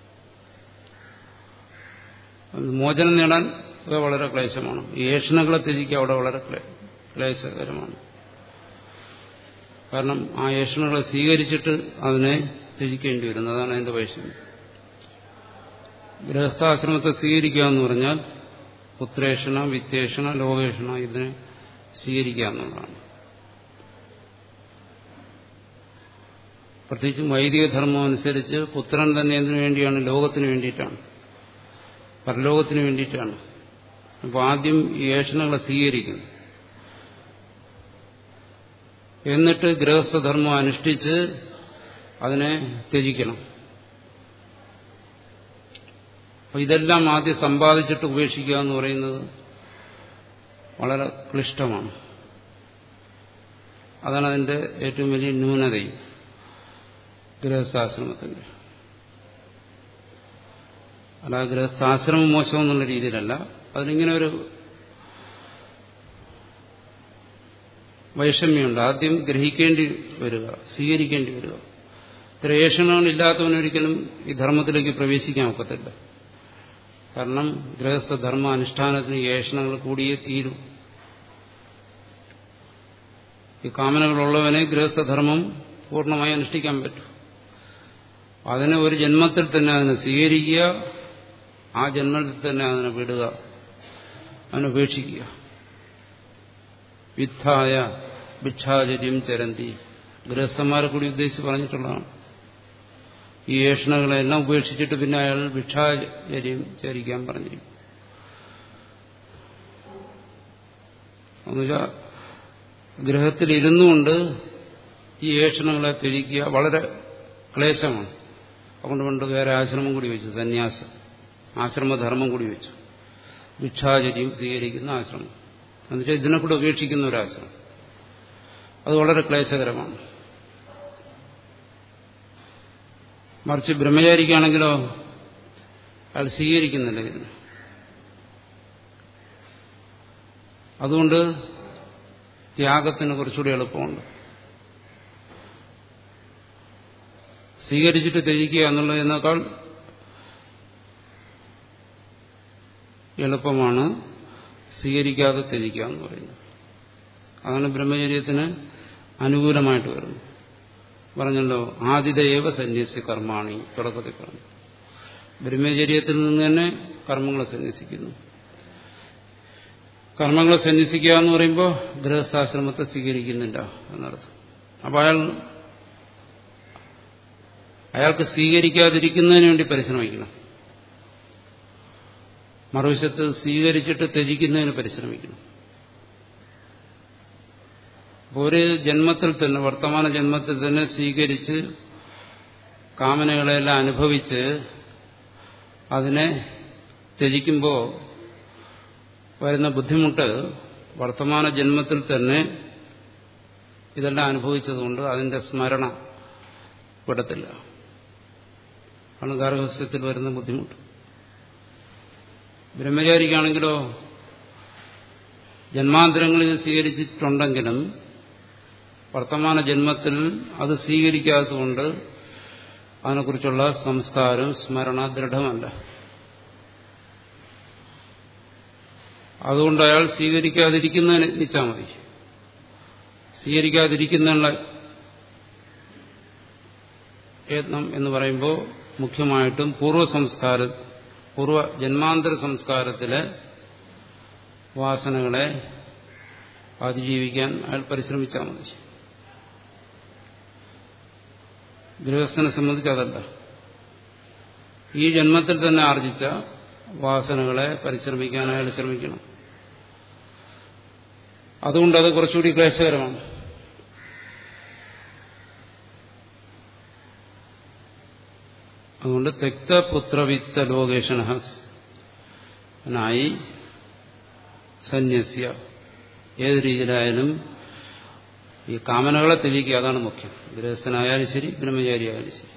മോചനം നേടാൻ വളരെ ക്ലേശമാണ് ഈ ഏഷണകളെ ത്യജിക്കുക അവിടെ വളരെ ക്ലേശകരമാണ് കാരണം ആ ഏഷണകളെ സ്വീകരിച്ചിട്ട് അതിനെ ത്യജിക്കേണ്ടി വരുന്നു അതാണ് അതിന്റെ വൈഷമ്യം ഗൃഹസ്ഥാശ്രമത്തെ സ്വീകരിക്കുക എന്ന് പറഞ്ഞാൽ പുത്രേഷണ വിത്തേഷണ ലോകേഷണ ഇതിനെ സ്വീകരിക്കുക എന്നുള്ളതാണ് പ്രത്യേകിച്ചും വൈദിക ധർമ്മം അനുസരിച്ച് പുത്രൻ തന്നെ എന്തിനു വേണ്ടിയാണ് ലോകത്തിന് വേണ്ടിയിട്ടാണ് പരലോകത്തിന് വേണ്ടിയിട്ടാണ് അപ്പോൾ ആദ്യം ഈ ഏഷണകളെ സ്വീകരിക്കുന്നു എന്നിട്ട് ഗൃഹസ്ഥധർമ്മം അനുഷ്ഠിച്ച് അതിനെ ത്യജിക്കണം അപ്പോൾ ഇതെല്ലാം ആദ്യം സമ്പാദിച്ചിട്ട് ഉപേക്ഷിക്കുക എന്ന് പറയുന്നത് വളരെ ക്ലിഷ്ടമാണ് അതാണ് അതിന്റെ ഏറ്റവും വലിയ ന്യൂനതയും ഗൃഹസ്ഥാശ്രമത്തിന്റെ അല്ല ഗൃഹസ്ഥാശ്രമം മോശം എന്നുള്ള രീതിയിലല്ല അതിനിങ്ങനെ ഒരു വൈഷമ്യമുണ്ട് ആദ്യം ഗ്രഹിക്കേണ്ടി വരിക സ്വീകരിക്കേണ്ടി വരിക ത്രേഷണങ്ങളില്ലാത്തവനൊരിക്കലും ഈ ധർമ്മത്തിലേക്ക് പ്രവേശിക്കാൻ ഒക്കത്തില്ല കാരണം ഗൃഹസ്ഥധർമ്മ അനുഷ്ഠാനത്തിന് ഏഷണങ്ങൾ കൂടിയേ തീരും ഈ കാമനകളുള്ളവനെ ഗൃഹസ്ഥധർമ്മം പൂർണ്ണമായി അനുഷ്ഠിക്കാൻ പറ്റും അതിനെ ഒരു ജന്മത്തിൽ തന്നെ അതിനെ സ്വീകരിക്കുക ആ ജന്മത്തിൽ തന്നെ അതിനെ വിടുക അതിനെ ഉപേക്ഷിക്കുക വിദ്ധായ ഭിക്ഷാചര്യം ചരന്തി ഗൃഹസ്ഥന്മാരെ കൂടി ഉദ്ദേശിച്ച് പറഞ്ഞിട്ടുള്ളതാണ് ഈ ഏഷണകളെല്ലാം ഉപേക്ഷിച്ചിട്ട് പിന്നെ അയാൾ ഭിക്ഷാചര്യം ചരിക്കാൻ പറഞ്ഞിരിക്കും എന്നുവെച്ചാൽ ഗ്രഹത്തിലിരുന്നുകൊണ്ട് ഈ ഏഷണങ്ങളെ ത്യജിക്കുക വളരെ ക്ലേശമാണ് അതുകൊണ്ട് പണ്ട് വേറെ ആശ്രമം കൂടി വെച്ചു സന്യാസം ആശ്രമധർമ്മം കൂടി വെച്ചു ഭിക്ഷാചര്യം സ്വീകരിക്കുന്ന ആശ്രമം എന്നുവെച്ചാൽ ഇതിനെ കൂടെ ഉപേക്ഷിക്കുന്ന ഒരാശ്രമം അത് വളരെ ക്ലേശകരമാണ് മറിച്ച് ബ്രഹ്മചാരിക്കാണെങ്കിലോ അയാൾ സ്വീകരിക്കുന്നില്ല ഇതിന് അതുകൊണ്ട് ത്യാഗത്തിന് കുറച്ചുകൂടി എളുപ്പമുണ്ട് സ്വീകരിച്ചിട്ട് ത്യജിക്കുക എന്നുള്ളതിനേക്കാൾ എളുപ്പമാണ് സ്വീകരിക്കാതെ ത്യജിക്കുക എന്ന് പറയുന്നത് അതാണ് ബ്രഹ്മചര്യത്തിന് അനുകൂലമായിട്ട് വരുന്നത് പറഞ്ഞല്ലോ ആദിതയേവ സന്യസ്യ കർമാണി തുടക്കത്തിൽ പറഞ്ഞു ബ്രഹ്മചര്യത്തിൽ നിന്ന് തന്നെ കർമ്മങ്ങളെ സന്യസിക്കുന്നു കർമ്മങ്ങളെ സന്യസിക്കുക എന്ന് പറയുമ്പോൾ ഗൃഹസ്ഥാശ്രമത്തെ സ്വീകരിക്കുന്നില്ല എന്നർത്ഥം അപ്പോൾ അയാൾ അയാൾക്ക് സ്വീകരിക്കാതിരിക്കുന്നതിന് വേണ്ടി പരിശ്രമിക്കണം മറുവശത്ത് സ്വീകരിച്ചിട്ട് ത്യജിക്കുന്നതിന് പരിശ്രമിക്കണം ഒരു ജന്മത്തിൽ തന്നെ വർത്തമാന ജന്മത്തിൽ തന്നെ സ്വീകരിച്ച് കാമനകളെല്ലാം അനുഭവിച്ച് അതിനെ ത്യജിക്കുമ്പോൾ വരുന്ന ബുദ്ധിമുട്ട് വർത്തമാന ജന്മത്തിൽ തന്നെ ഇതെല്ലാം അനുഭവിച്ചതുകൊണ്ട് അതിന്റെ സ്മരണ പെടത്തില്ല ആണ് ഗാർഹസ്ഥ്യത്തിൽ വരുന്ന ബുദ്ധിമുട്ട് ബ്രഹ്മചാരിക്കാണെങ്കിലോ ജന്മാന്തരങ്ങളിൽ സ്വീകരിച്ചിട്ടുണ്ടെങ്കിലും വർത്തമാന ജന്മത്തിൽ അത് സ്വീകരിക്കാത്തതുകൊണ്ട് അതിനെക്കുറിച്ചുള്ള സംസ്കാരം സ്മരണ ദൃഢമല്ല അതുകൊണ്ട് അയാൾ സ്വീകരിക്കാതിരിക്കുന്നതിന് നിച്ചാൽ മതി സ്വീകരിക്കാതിരിക്കുന്നതിനുള്ള യത്നം എന്ന് പറയുമ്പോൾ മുഖ്യമായിട്ടും പൂർവ്വ സംസ്കാര പൂർവ്വ ജന്മാന്തര സംസ്കാരത്തിലെ വാസനകളെ അതിജീവിക്കാൻ അയാൾ പരിശ്രമിച്ചാൽ മതി ഗൃഹസ്ഥനെ സംബന്ധിച്ച് അതല്ല ഈ ജന്മത്തിൽ തന്നെ ആർജിച്ച വാസനകളെ പരിശ്രമിക്കാൻ അയാൾ ശ്രമിക്കണം അതുകൊണ്ട് അത് കുറച്ചുകൂടി ക്ലേശകരമാണ് അതുകൊണ്ട് തെക്തപുത്രവിത്ത ലോകേഷനായി സന്യസ്യ ഏത് രീതിയിലായാലും ഈ കാമനകളെ ത്യജിക്കുക അതാണ് മുഖ്യം ഗൃഹസ്ഥനായാലും ശരി ബ്രഹ്മചാരിയായാലും ശരി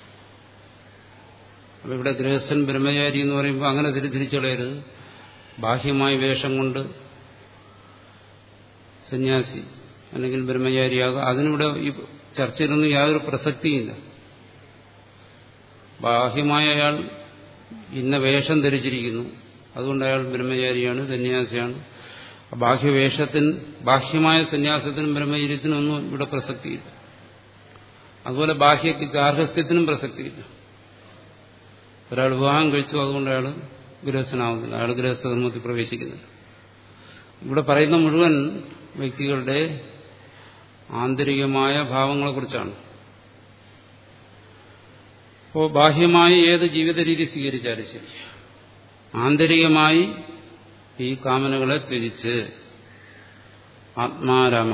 അപ്പൊ ഇവിടെ ഗൃഹസ്ഥൻ ബ്രഹ്മചാരി എന്ന് പറയുമ്പോൾ അങ്ങനെ തിരിച്ചളയരുത് ബാഹ്യമായ വേഷം കൊണ്ട് സന്യാസി അല്ലെങ്കിൽ ബ്രഹ്മചാരിയാകുക അതിനിവിടെ ഈ ചർച്ചയിലൊന്നും യാതൊരു പ്രസക്തിയില്ല ബാഹ്യമായ അയാൾ ഇന്ന വേഷം ധരിച്ചിരിക്കുന്നു അതുകൊണ്ട് അയാൾ ബ്രഹ്മചാരിയാണ് സന്യാസിയാണ് ബാഹ്യവേഷത്തിന് ബാഹ്യമായ സന്യാസത്തിനും ബ്രഹ്മചര്യത്തിനും ഒന്നും ഇവിടെ പ്രസക്തിയില്ല അതുപോലെ ബാഹ്യ ഗാർഹസ്ഥ്യത്തിനും പ്രസക്തിയില്ല ഒരാൾ വിവാഹം കഴിച്ചു അതുകൊണ്ട് അയാൾ ഗൃഹസ്ഥനാവുന്നില്ല അയാൾ ഗൃഹസ്ഥധർമ്മത്തിൽ പ്രവേശിക്കുന്നില്ല ഇവിടെ പറയുന്ന മുഴുവൻ വ്യക്തികളുടെ ആന്തരികമായ ഭാവങ്ങളെക്കുറിച്ചാണ് അപ്പോൾ ബാഹ്യമായി ഏത് ജീവിത രീതി സ്വീകരിച്ചാലും ശരി ആന്തരികമായി ഈ കാമനകളെ ത്യജിച്ച് ആത്മാരാമ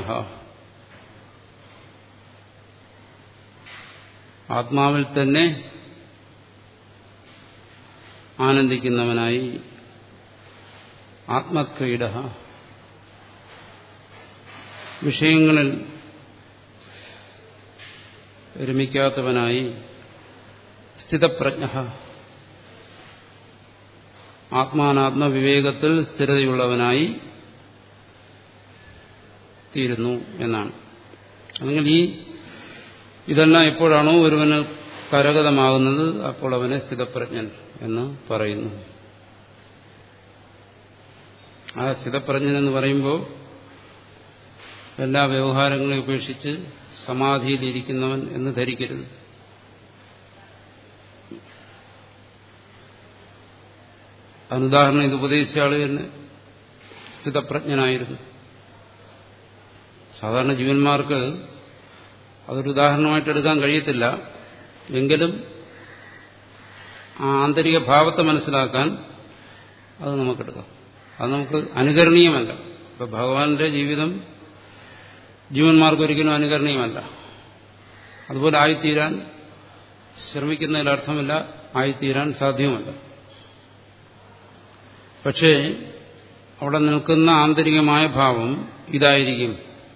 ആത്മാവിൽ തന്നെ ആനന്ദിക്കുന്നവനായി ആത്മക്രീഡ വിഷയങ്ങളിൽ രമിക്കാത്തവനായി സ്ഥിതപ്രജ്ഞ ആത്മാനാത്മവിവേകത്തിൽ സ്ഥിരതയുള്ളവനായി തീരുന്നു എന്നാണ് അല്ലെങ്കിൽ ഈ ഇതെല്ലാം എപ്പോഴാണോ ഒരുവന് കരഗതമാകുന്നത് അപ്പോൾ അവനെ സ്ഥിതപ്രജ്ഞൻ എന്ന് പറയുന്നു ആ സ്ഥിതപ്രജ്ഞൻ എന്ന് പറയുമ്പോൾ എല്ലാ വ്യവഹാരങ്ങളെയും ഉപേക്ഷിച്ച് സമാധിയിലിരിക്കുന്നവൻ എന്ന് ധരിക്കരുത് അതിനുദാഹരണം ഇത് ഉപദേശിച്ച ആള് തന്നെ സ്ഥിതപ്രജ്ഞനായിരുന്നു സാധാരണ ജീവന്മാർക്ക് അതൊരു ഉദാഹരണമായിട്ട് എടുക്കാൻ കഴിയത്തില്ല എങ്കിലും ആ ആന്തരിക ഭാവത്തെ മനസ്സിലാക്കാൻ അത് നമുക്കെടുക്കാം അത് നമുക്ക് അനുകരണീയമല്ല ഇപ്പൊ ഭഗവാന്റെ ജീവിതം ജീവന്മാർക്ക് ഒരിക്കലും അനുകരണീയമല്ല അതുപോലെ ആയിത്തീരാൻ ശ്രമിക്കുന്നതിൽ അർത്ഥമില്ല ആയിത്തീരാൻ സാധ്യവുമല്ല പക്ഷേ അവിടെ നിൽക്കുന്ന ആന്തരികമായ ഭാവം ഇതായിരിക്കും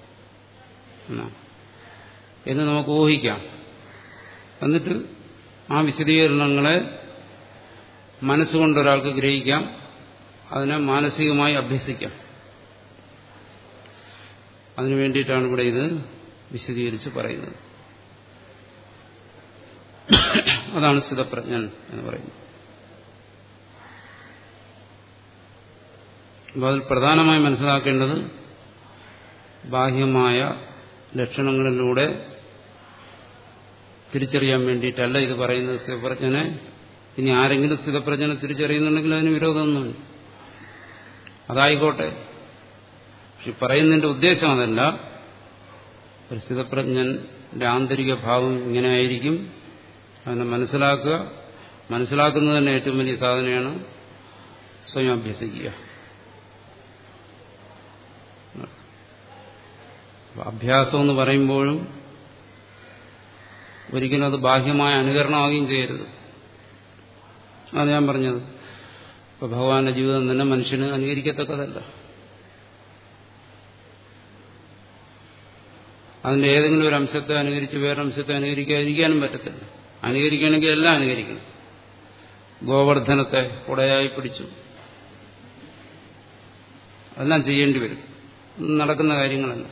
എന്ന് നമുക്ക് ഊഹിക്കാം എന്നിട്ട് ആ വിശദീകരണങ്ങളെ മനസ്സുകൊണ്ട് ഒരാൾക്ക് ഗ്രഹിക്കാം അതിനെ മാനസികമായി അഭ്യസിക്കാം അതിനു വേണ്ടിയിട്ടാണ് ഇവിടെ ഇത് വിശദീകരിച്ച് പറയുന്നത് അതാണ് സ്ഥിതപ്രജ്ഞൻ എന്ന് പറയുന്നത് അപ്പോൾ അതിൽ പ്രധാനമായി മനസ്സിലാക്കേണ്ടത് ബാഹ്യമായ ലക്ഷണങ്ങളിലൂടെ തിരിച്ചറിയാൻ വേണ്ടിയിട്ടല്ല ഇത് പറയുന്നത് സ്ഥിതപ്രജ്ഞനെ ഇനി ആരെങ്കിലും സ്ഥിതപ്രജ്ഞനെ തിരിച്ചറിയുന്നുണ്ടെങ്കിൽ അതിന് വിരോധമൊന്നുമില്ല അതായിക്കോട്ടെ പക്ഷെ പറയുന്നതിന്റെ ഉദ്ദേശം അതല്ല ഒരു സ്ഥിതപ്രജ്ഞന്റെ ആന്തരിക ഭാവം ഇങ്ങനെ ആയിരിക്കും അതിനെ മനസ്സിലാക്കുക മനസ്സിലാക്കുന്നത് തന്നെ ഏറ്റവും വലിയ സാധനയാണ് സ്വയം അഭ്യസിക്കുക അഭ്യാസം എന്ന് പറയുമ്പോഴും ഒരിക്കലും അത് ബാഹ്യമായ അനുകരണമാകുകയും ചെയ്യരുത് അത് ഞാൻ പറഞ്ഞത് ഇപ്പൊ ഭഗവാന്റെ ജീവിതം തന്നെ മനുഷ്യന് അനുകരിക്കത്തക്കതല്ല അതിന്റെ ഏതെങ്കിലും ഒരു അംശത്തെ അനുകരിച്ച് വേറെ അംശത്തെ അനുകരിക്കാതിരിക്കാനും പറ്റത്തില്ല അനുകരിക്കണമെങ്കിൽ എല്ലാം അനുകരിക്കണം ഗോവർദ്ധനത്തെ കുടയായി പിടിച്ചു അതെല്ലാം ചെയ്യേണ്ടി വരും നടക്കുന്ന കാര്യങ്ങളല്ല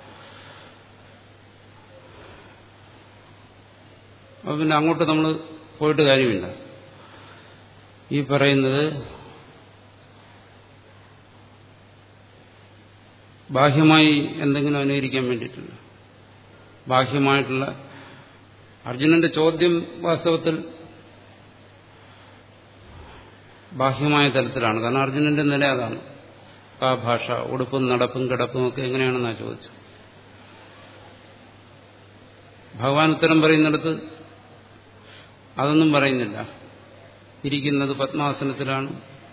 അപ്പൊ പിന്നെ അങ്ങോട്ട് നമ്മൾ പോയിട്ട് കാര്യമില്ല ഈ പറയുന്നത് ബാഹ്യമായി എന്തെങ്കിലും അനുകരിക്കാൻ വേണ്ടിയിട്ടില്ല ബാഹ്യമായിട്ടുള്ള അർജുനന്റെ ചോദ്യം വാസ്തവത്തിൽ ബാഹ്യമായ തലത്തിലാണ് കാരണം അർജുനന്റെ നില അതാണ് ആ ഭാഷ ഉടുപ്പും നടപ്പും കിടപ്പും ഒക്കെ എങ്ങനെയാണെന്നാണ് ചോദിച്ചത് ഭഗവാൻ ഉത്തരം പറയുന്നിടത്ത് അതൊന്നും പറയുന്നില്ല ഇരിക്കുന്നത് പത്മാസനത്തിലാണ്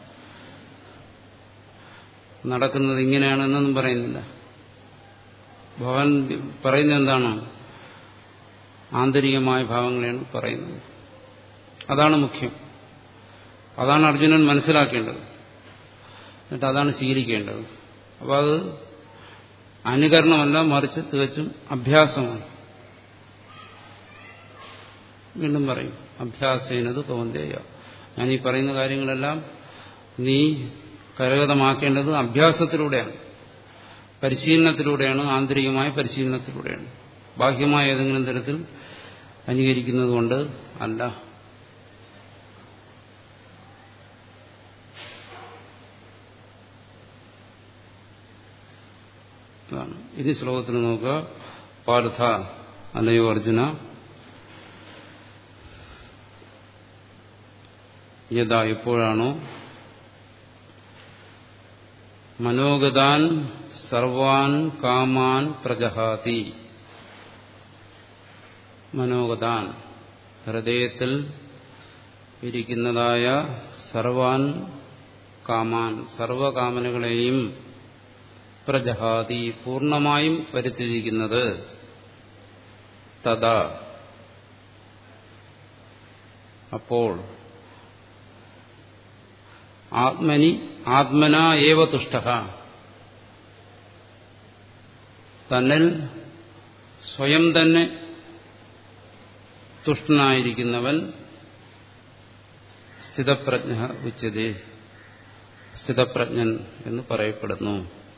നടക്കുന്നത് ഇങ്ങനെയാണെന്നൊന്നും പറയുന്നില്ല ഭഗവാൻ പറയുന്നത് എന്താണ് ആന്തരികമായ ഭാവങ്ങളെയാണ് പറയുന്നത് അതാണ് മുഖ്യം അതാണ് അർജുനൻ മനസ്സിലാക്കേണ്ടത് എന്നിട്ട് അതാണ് സ്വീകരിക്കേണ്ടത് അപ്പോൾ അത് അനുകരണമല്ല മറിച്ച് തികച്ചും അഭ്യാസമാണ് വീണ്ടും പറയും അഭ്യാസേനത് തോന്നേയ ഞാൻ ഈ പറയുന്ന കാര്യങ്ങളെല്ലാം നീ കരഗതമാക്കേണ്ടത് അഭ്യാസത്തിലൂടെയാണ് പരിശീലനത്തിലൂടെയാണ് ആന്തരികമായ പരിശീലനത്തിലൂടെയാണ് ബാഹ്യമായ ഏതെങ്കിലും തരത്തിൽ അനുകരിക്കുന്നത് കൊണ്ട് അല്ല ഇനി ശ്ലോകത്തിൽ നോക്കുക പാർത്ഥ അല്ലയോ അർജുന യഥാ എപ്പോഴാണോ മനോഗതാൻ സർവാൻ കാമാൻ പ്രജഹാതി മനോഗതാൻ ഹൃദയത്തിൽ ഇരിക്കുന്നതായ സർവാൻ കാമാൻ സർവകാമനകളെയും പ്രജഹാതി പൂർണ്ണമായും വരുത്തിയിരിക്കുന്നത് തഥാ അപ്പോൾ ആത്മനി ആത്മന ഏവ തുഷ്ട തന്നിൽ സ്വയം തന്നെ തുഷ്ടനായിരിക്കുന്നവൻ സ്ഥിതപ്രജ്ഞ ഉച്ചതേ സ്ഥിതപ്രജ്ഞൻ എന്ന് പറയപ്പെടുന്നു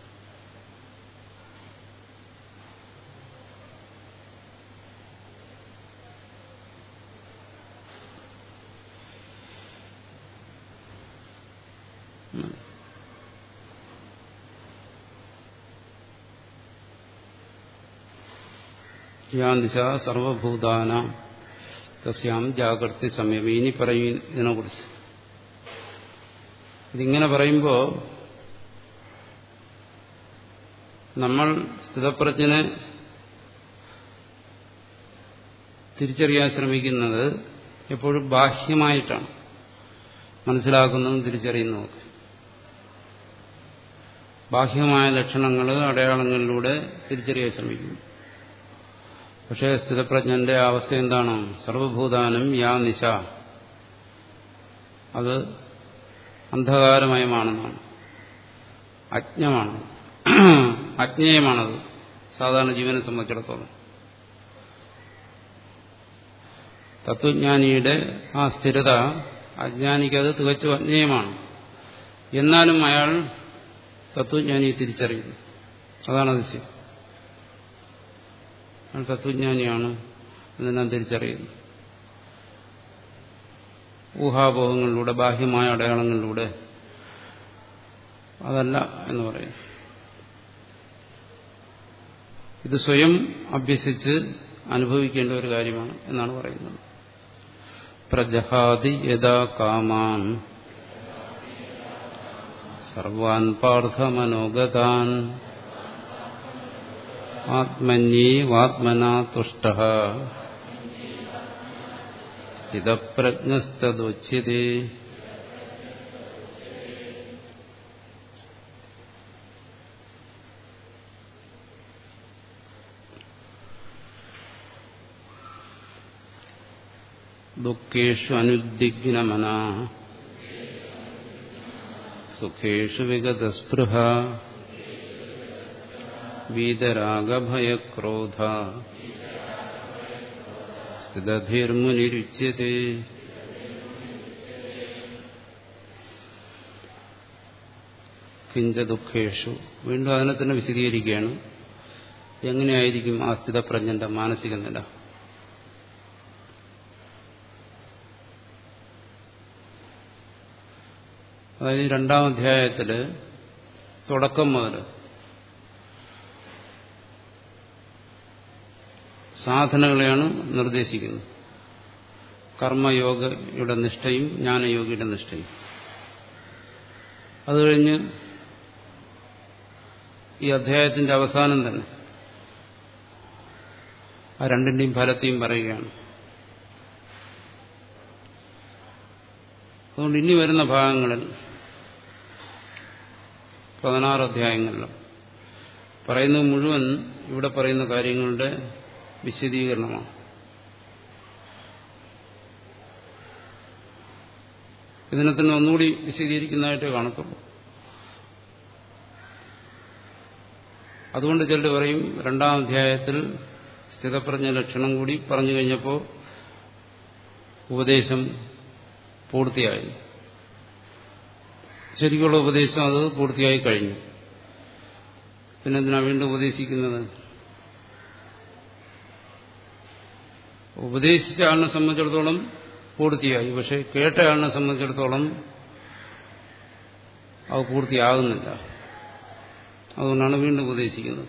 യാദിശ സർവഭൂതാന തസ്യാം ജാഗ്രതി സമയം ഇനി പറയും ഇതിനെക്കുറിച്ച് ഇതിങ്ങനെ പറയുമ്പോൾ നമ്മൾ സ്ഥിതപ്രജ്ഞനെ തിരിച്ചറിയാൻ ശ്രമിക്കുന്നത് എപ്പോഴും ബാഹ്യമായിട്ടാണ് മനസ്സിലാക്കുന്നതും തിരിച്ചറിയുന്നതൊക്കെ ബാഹ്യമായ ലക്ഷണങ്ങൾ അടയാളങ്ങളിലൂടെ തിരിച്ചറിയാൻ ശ്രമിക്കുന്നു പക്ഷേ സ്ഥിതപ്രജ്ഞന്റെ അവസ്ഥ എന്താണ് സർവഭൂതാനും യാ നിശ അത് അന്ധകാരമയമാണെന്നാണ് അജ്ഞമാണ് അജ്ഞേയമാണത് സാധാരണ ജീവനെ സംബന്ധിച്ചിടത്തോളം തത്വജ്ഞാനിയുടെ ആ സ്ഥിരത അജ്ഞാനിക്കത് തികച്ചും അജ്ഞേയമാണ് എന്നാലും അയാൾ തത്വജ്ഞാനിയെ തിരിച്ചറിയുന്നു അതാണ് അതിശയം അയാൾ തത്വജ്ഞാനിയാണ് എന്നെല്ലാം തിരിച്ചറിയുന്നു ഊഹാപോഹങ്ങളിലൂടെ ബാഹ്യമായ അടയാളങ്ങളിലൂടെ അതല്ല എന്ന് പറയും ഇത് സ്വയം അഭ്യസിച്ച് അനുഭവിക്കേണ്ട ഒരു കാര്യമാണ് എന്നാണ് പറയുന്നത് പ്രജഹാതി യഥാ കാമാൻ സർവാൻ പാർത്ഥമനോഗതാൻ ആത്മന്യേവാത്മനാ തുഷ്ട സ്ഥിതപ്രജ്ഞസ്തദുച്യതേ ദുഃഖേഷു അനുദ്വിഗ്നമന സുഖേഷു വിഗതസ്പൃഹ വീതരാഗഭയക്രോധ സ്ഥിതധീർമുനിരുച്യത്തെ കിഞ്ച ദുഃഖേഷു വീണ്ടും അതിനെ തന്നെ വിശദീകരിക്കുകയാണ് എങ്ങനെയായിരിക്കും ആ സ്ഥിതപ്രജ്ഞന്റെ മാനസിക നില അതായത് ഈ രണ്ടാം അധ്യായത്തില് തുടക്കം മുതൽ സാധനകളെയാണ് നിർദ്ദേശിക്കുന്നത് കർമ്മയോഗയുടെ നിഷ്ഠയും ജ്ഞാനയോഗിയുടെ നിഷ്ഠയും അത് കഴിഞ്ഞ് ഈ അധ്യായത്തിന്റെ അവസാനം തന്നെ ആ രണ്ടിന്റെയും ഫലത്തെയും പറയുകയാണ് അതുകൊണ്ട് ഇനി വരുന്ന ഭാഗങ്ങളിൽ പതിനാറ് അധ്യായങ്ങളിലും പറയുന്നത് മുഴുവൻ ഇവിടെ പറയുന്ന കാര്യങ്ങളുടെ വിശദീകരണമാണ് ഇതിനെ തന്നെ ഒന്നുകൂടി വിശദീകരിക്കുന്നതായിട്ട് കാണത്തുള്ളൂ അതുകൊണ്ട് ചിലർ പറയും രണ്ടാം അധ്യായത്തിൽ സ്ഥിതപ്രജ്ഞ ലക്ഷണം കൂടി പറഞ്ഞു കഴിഞ്ഞപ്പോൾ ഉപദേശം പൂർത്തിയായി ശരിക്കുള്ള ഉപദേശം അത് പൂർത്തിയായി കഴിഞ്ഞു പിന്നെ എന്തിനാ വീണ്ടും ഉപദേശിക്കുന്നത് ഉപദേശിച്ച ആളിനെ സംബന്ധിച്ചിടത്തോളം പൂർത്തിയായി പക്ഷെ കേട്ട ആളിനെ സംബന്ധിച്ചിടത്തോളം അത് പൂർത്തിയാകുന്നില്ല അതുകൊണ്ടാണ് വീണ്ടും ഉപദേശിക്കുന്നത്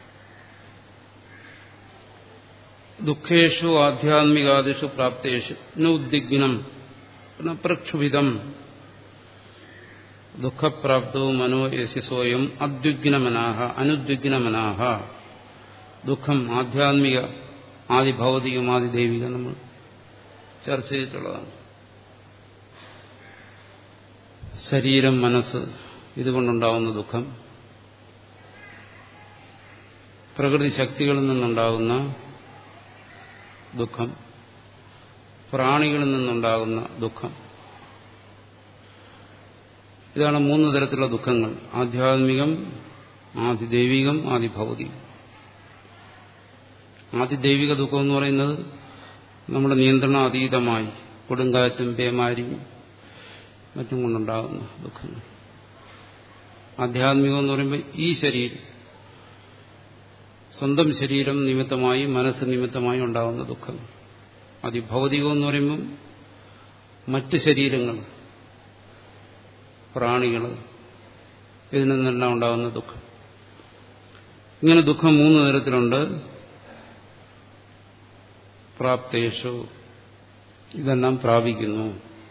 ദുഃഖേഷു ആധ്യാത്മികാദിഷു പ്രാപ്തേഷു ഉദ്ദിഗ്നം പ്രക്ഷുഭിതം ദുഃഖപ്രാപ്തവും മനോ യശസ്വയം അദ്വിഗ്നമനാഹ അനുദ്വിഗ്നമനാഹ ദുഃഖം ആധ്യാത്മിക ആദി ഭൗതികം ആദി ദൈവിക നമ്മൾ ചർച്ച ചെയ്തിട്ടുള്ളതാണ് ശരീരം മനസ്സ് ഇതുകൊണ്ടുണ്ടാകുന്ന ദുഃഖം പ്രകൃതി ശക്തികളിൽ നിന്നുണ്ടാകുന്ന ദുഃഖം പ്രാണികളിൽ നിന്നുണ്ടാകുന്ന ദുഃഖം ഇതാണ് മൂന്ന് തരത്തിലുള്ള ദുഃഖങ്ങൾ ആധ്യാത്മികം ആദിദൈവികം ആദിഭൗതികം ആദിദൈവിക ദുഃഖം എന്ന് പറയുന്നത് നമ്മുടെ നിയന്ത്രണം അതീതമായി കൊടുങ്കാറ്റും പേമാരിയും മറ്റും കൊണ്ടുണ്ടാകുന്ന ദുഃഖങ്ങൾ ആധ്യാത്മികം എന്ന് പറയുമ്പോൾ ഈ ശരീരം സ്വന്തം ശരീരം നിമിത്തമായി മനസ്സ് നിമിത്തമായി ഉണ്ടാകുന്ന ദുഃഖം അതിഭൗതികം എന്ന് പറയുമ്പം മറ്റ് ശരീരങ്ങൾ പ്രാണികൾ ഇതിൽ നിന്നെല്ലാം ഉണ്ടാകുന്ന ദുഃഖം ഇങ്ങനെ ദുഃഖം മൂന്ന് തരത്തിലുണ്ട് പ്രാപ്തേഷു ഇതെല്ലാം പ്രാപിക്കുന്നു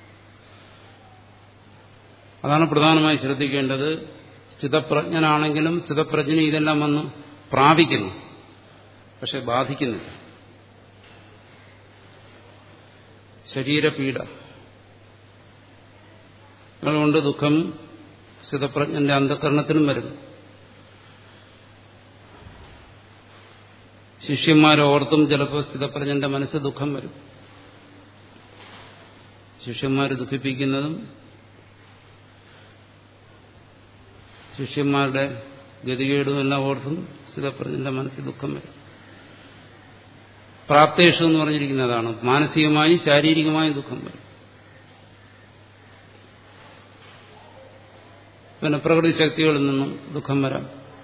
അതാണ് പ്രധാനമായി ശ്രദ്ധിക്കേണ്ടത് സ്ഥിതപ്രജ്ഞനാണെങ്കിലും സ്ഥിതപ്രജ്ഞന് ഇതെല്ലാം വന്ന് പ്രാപിക്കുന്നു പക്ഷെ ബാധിക്കുന്നില്ല ശരീരപീഡ അതുകൊണ്ട് ദുഃഖം സ്ഥിതപ്രജ്ഞന്റെ അന്ധകരണത്തിലും വരുന്നു ശിഷ്യന്മാരോർത്തും ചിലപ്പോൾ സ്ഥിതപ്രജ്ഞന്റെ മനസ്സ് ദുഃഖം വരും ശിഷ്യന്മാർ ദുഃഖിപ്പിക്കുന്നതും ശിഷ്യന്മാരുടെ ഗതികേടും എല്ലാം ഓർത്തും സ്ഥിതപ്രജ്ഞന്റെ മനസ്സിൽ ദുഃഖം വരും പ്രാപ്തേഷു എന്ന് പറഞ്ഞിരിക്കുന്നതാണ് മാനസികമായി ശാരീരികമായും ദുഃഖം വരും പിന്നെ പ്രകൃതി ശക്തികളിൽ നിന്നും ദുഃഖം വരാം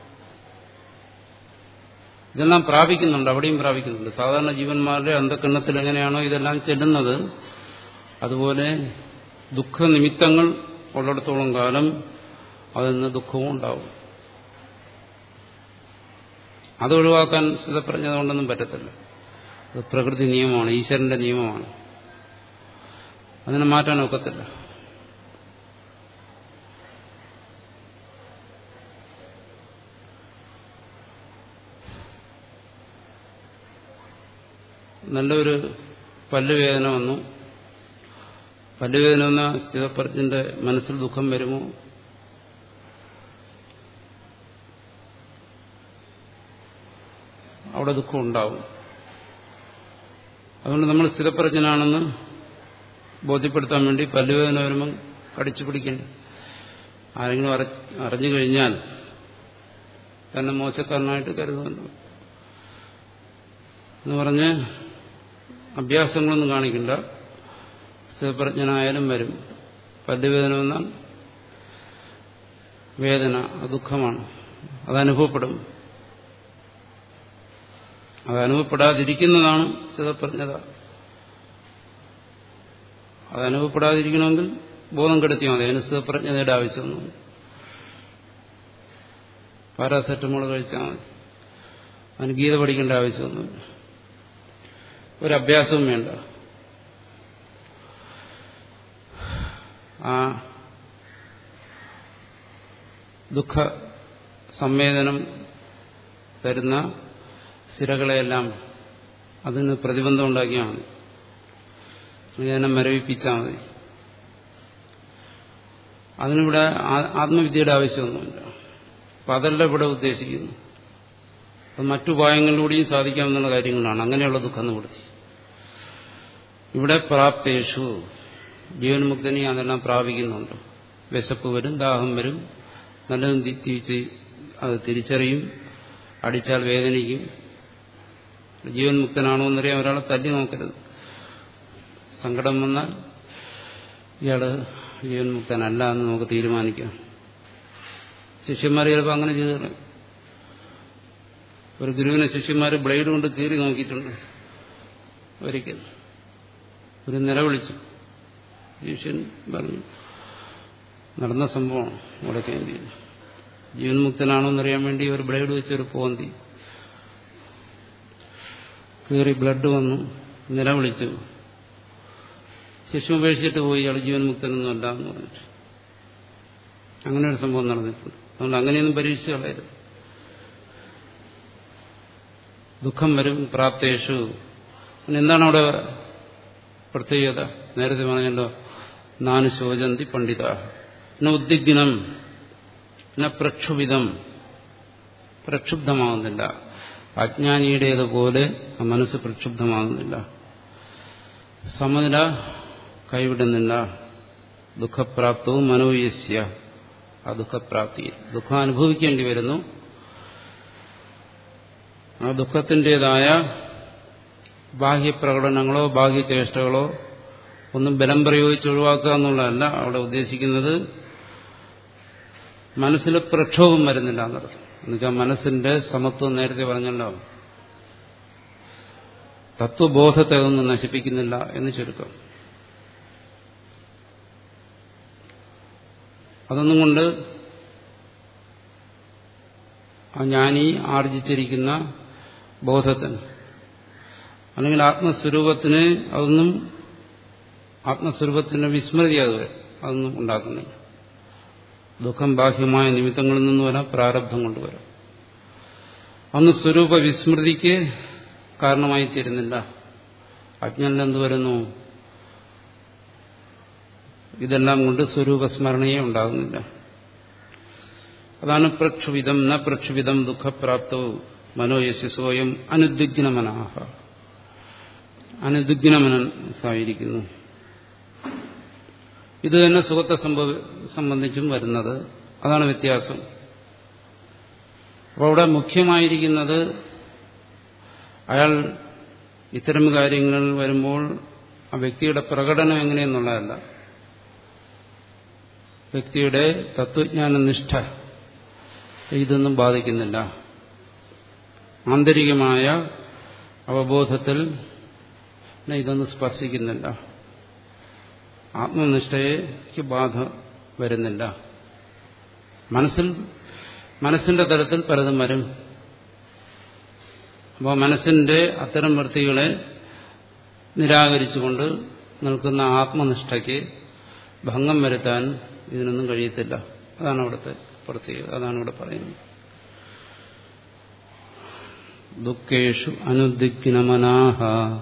ഇതെല്ലാം പ്രാപിക്കുന്നുണ്ട് അവിടെയും പ്രാപിക്കുന്നുണ്ട് സാധാരണ ജീവന്മാരുടെ അന്ധക്കണ്ണത്തിൽ എങ്ങനെയാണോ ഇതെല്ലാം ചെല്ലുന്നത് അതുപോലെ ദുഃഖനിമിത്തങ്ങൾ ഉള്ളിടത്തോളം കാലം അതിൽ നിന്ന് ദുഃഖവും ഉണ്ടാവും അത് ഒഴിവാക്കാൻ സ്ഥിതപ്രജ്ഞത കൊണ്ടൊന്നും പറ്റത്തില്ല അത് പ്രകൃതി നിയമമാണ് ഈശ്വരന്റെ നിയമമാണ് അതിനെ മാറ്റാൻ ഒക്കത്തില്ല നല്ലൊരു പല്ലുവേദന വന്നു പല്ലുവേദന വന്ന സ്ഥിതപ്രജ്ഞന്റെ മനസ്സിൽ ദുഃഖം വരുമോ അവിടെ ദുഃഖം ഉണ്ടാവും അതുകൊണ്ട് നമ്മൾ സ്ഥിരപ്രജ്ഞനാണെന്ന് ബോധ്യപ്പെടുത്താൻ വേണ്ടി പല്ലുവേദന വരുമ്പം കടിച്ചു പിടിക്കണ്ട ആരെങ്കിലും അറിഞ്ഞു കഴിഞ്ഞാൽ തന്നെ മോശക്കാരനായിട്ട് കരുതുമല്ലോ എന്ന് പറഞ്ഞ് അഭ്യാസങ്ങളൊന്നും കാണിക്കണ്ട സ്ഥിരപ്രജ്ഞനായാലും വരും പല്ലുവേദന വന്നാൽ വേദന ദുഃഖമാണ് അതനുഭവപ്പെടും അത് അനുഭവപ്പെടാതിരിക്കുന്നതാണ് സ്ഥിതപ്രജ്ഞത അത് അനുഭവപ്പെടാതിരിക്കണമെങ്കിൽ ബോധം കെടുത്തിയാൽ മതി അതിന് സ്ഥിതപ്രജ്ഞതയുടെ ആവശ്യമൊന്നും പാരാസെറ്റമോൾ കഴിച്ചാൽ മതി അതിന് ഗീത പഠിക്കേണ്ട ആവശ്യമൊന്നുമില്ല ഒരഭ്യാസവും വേണ്ട ആ ദുഃഖ സംവേദനം തരുന്ന സ്ഥിരകളെയെല്ലാം അതിന് പ്രതിബന്ധം ഉണ്ടാക്കിയാൽ മതി അതിനെ മരവിപ്പിച്ചാൽ മതി അതിനിവിടെ ആത്മവിദ്യയുടെ ആവശ്യമൊന്നുമില്ല അപ്പം അതല്ല ഇവിടെ ഉദ്ദേശിക്കുന്നു അത് മറ്റുപായങ്ങളിലൂടെയും സാധിക്കാമെന്നുള്ള കാര്യങ്ങളാണ് അങ്ങനെയുള്ള ദുഃഖം നിവൃത്തി ഇവിടെ പ്രാപ്തേഷു ജീവൻമുക്തനി അതെല്ലാം പ്രാപിക്കുന്നുണ്ട് വിശപ്പ് വരും ദാഹം വരും നല്ലതും തിരിച്ച് അത് തിരിച്ചറിയും അടിച്ചാൽ വേദനിക്കും ജീവൻ മുക്തനാണോ എന്നറിയാൻ ഒരാളെ തല്ലി നോക്കരുത് സങ്കടം വന്നാൽ ഇയാള് ജീവൻ മുക്തനല്ല എന്ന് നമുക്ക് തീരുമാനിക്കാം ശിഷ്യന്മാർ ചിലപ്പോൾ അങ്ങനെ ചെയ്തു ഒരു ഗുരുവിനെ ശിഷ്യന്മാർ ബ്ലേഡ് കൊണ്ട് കീറി നോക്കിയിട്ടുണ്ട് ഒരിക്കൽ ഒരു നിലവിളിച്ചു ശിഷ്യൻ പറഞ്ഞു നടന്ന സംഭവമാണ് വടക്കേന്ത്യയിൽ ജീവൻ മുക്തനാണോ എന്നറിയാൻ വേണ്ടി ഒരു ബ്ലേഡ് വെച്ചൊരു പോന്തി കീറി ബ്ലഡ് വന്നു നിലവിളിച്ചു ശിശു ഉപേക്ഷിച്ചിട്ട് പോയി ഇയാൾ ജീവൻ മുക്തനൊന്നും അല്ല എന്ന് പറഞ്ഞിട്ട് അങ്ങനെ ഒരു സംഭവം നടന്നിട്ടുണ്ട് അതുകൊണ്ട് അങ്ങനെയൊന്നും പരീക്ഷിച്ച് കളയരുത് ദുഃഖം വരും പ്രാപ്തേഷു എന്താണ് അവിടെ പ്രത്യേകത നേരത്തെ പറഞ്ഞല്ലോ നാന് ശോചന്തി പണ്ഡിത ന ഉദ്വിഗ്നം ന പ്രക്ഷുഭിതം പ്രക്ഷുബ്ധമാകുന്നില്ല അജ്ഞാനിയുടേതുപോലെ ആ മനസ്സ് പ്രക്ഷുബ്ധമാകുന്നില്ല സമനില കൈവിടുന്നില്ല ദുഃഖപ്രാപ്തവും മനോയസ്യ ആ ദുഃഖപ്രാപ്തി ദുഃഖം അനുഭവിക്കേണ്ടി വരുന്നു ആ ദുഃഖത്തിൻ്റെതായ ബാഹ്യപ്രകടനങ്ങളോ ബാഹ്യചേഷ്ടകളോ ഒന്നും ബലം പ്രയോഗിച്ച് ഒഴിവാക്കുക എന്നുള്ളതല്ല അവിടെ ഉദ്ദേശിക്കുന്നത് മനസ്സിൽ പ്രക്ഷോഭം വരുന്നില്ല എന്നർത്ഥം എന്നുവെച്ചാൽ മനസ്സിന്റെ സമത്വം നേരത്തെ പറഞ്ഞല്ലോ തത്വബോധത്തെ ഒന്നും നശിപ്പിക്കുന്നില്ല എന്ന് ചുരുക്കം അതൊന്നും കൊണ്ട് ആ ജ്ഞാനി ആർജിച്ചിരിക്കുന്ന ബോധത്തിന് അല്ലെങ്കിൽ ആത്മസ്വരൂപത്തിന് അതൊന്നും ആത്മസ്വരൂപത്തിന്റെ വിസ്മൃതി അത് അതൊന്നും ഉണ്ടാക്കുന്നില്ല ദുഃഖം ബാഹ്യമായ നിമിത്തങ്ങളിൽ നിന്ന് വരാം പ്രാരബ്ധം കൊണ്ടുവരാം അന്ന് സ്വരൂപ വിസ്മൃതിക്ക് കാരണമായി തീരുന്നില്ല അജ്ഞനിൽ എന്ത് വരുന്നു ഇതെല്ലാം കൊണ്ട് സ്വരൂപസ്മരണയെ ഉണ്ടാകുന്നില്ല അതാണ് പ്രക്ഷുവിധം ന പ്രക്ഷുവിധം ദുഃഖപ്രാപ്തവും മനോയശ സ്വയം അനുദ്വിഗ്നമനാഹ അനുദ്വിഗ്നമനസായിരിക്കുന്നു ഇത് തന്നെ സുഖത്തെ സംബന്ധിച്ചും വരുന്നത് അതാണ് വ്യത്യാസം അപ്പോൾ അവിടെ മുഖ്യമായിരിക്കുന്നത് അയാൾ ഇത്തരം കാര്യങ്ങൾ വരുമ്പോൾ ആ വ്യക്തിയുടെ പ്രകടനം എങ്ങനെയെന്നുള്ളതല്ല വ്യക്തിയുടെ തത്വജ്ഞാന നിഷ്ഠ ഇതൊന്നും ബാധിക്കുന്നില്ല ആന്തരികമായ അവബോധത്തിൽ ഇതൊന്നും സ്പർശിക്കുന്നില്ല ആത്മനിഷ്ഠയ്ക്ക് ബാധ വരുന്നില്ല മനസ്സിൽ മനസ്സിന്റെ തലത്തിൽ പലതും വരും അപ്പോൾ മനസ്സിന്റെ അത്തരം വൃത്തികളെ നിരാകരിച്ചുകൊണ്ട് നിൽക്കുന്ന ആത്മനിഷ്ഠയ്ക്ക് ഭംഗം വരുത്താൻ ഇതിനൊന്നും കഴിയത്തില്ല അതാണ് അവിടുത്തെ പ്രത്യേകത അതാണ് ഇവിടെ പറയുന്നത് ദുഃഖേഷു അനുദിഗ്നമനാഹ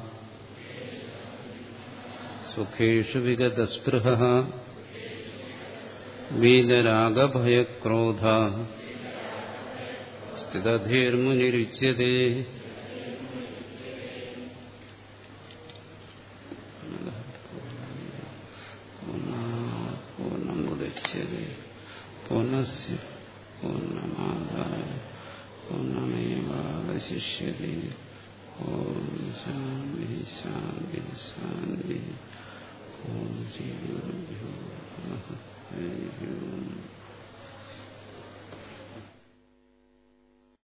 സുഖേഷു വിഗതസ്പൃഹ വീതരാഗഭയക്രോധ സ്ഥിതധീർമുനിരുച്യതേ പൂർണ്ണമുദച്യതേ പൂർണ്ണസ്യ പൂർണ്ണമാദായ പൂർണ്ണമേവാവശിഷ്യതേ ഓം ശാന്തി ശാന്തി ശാന്തി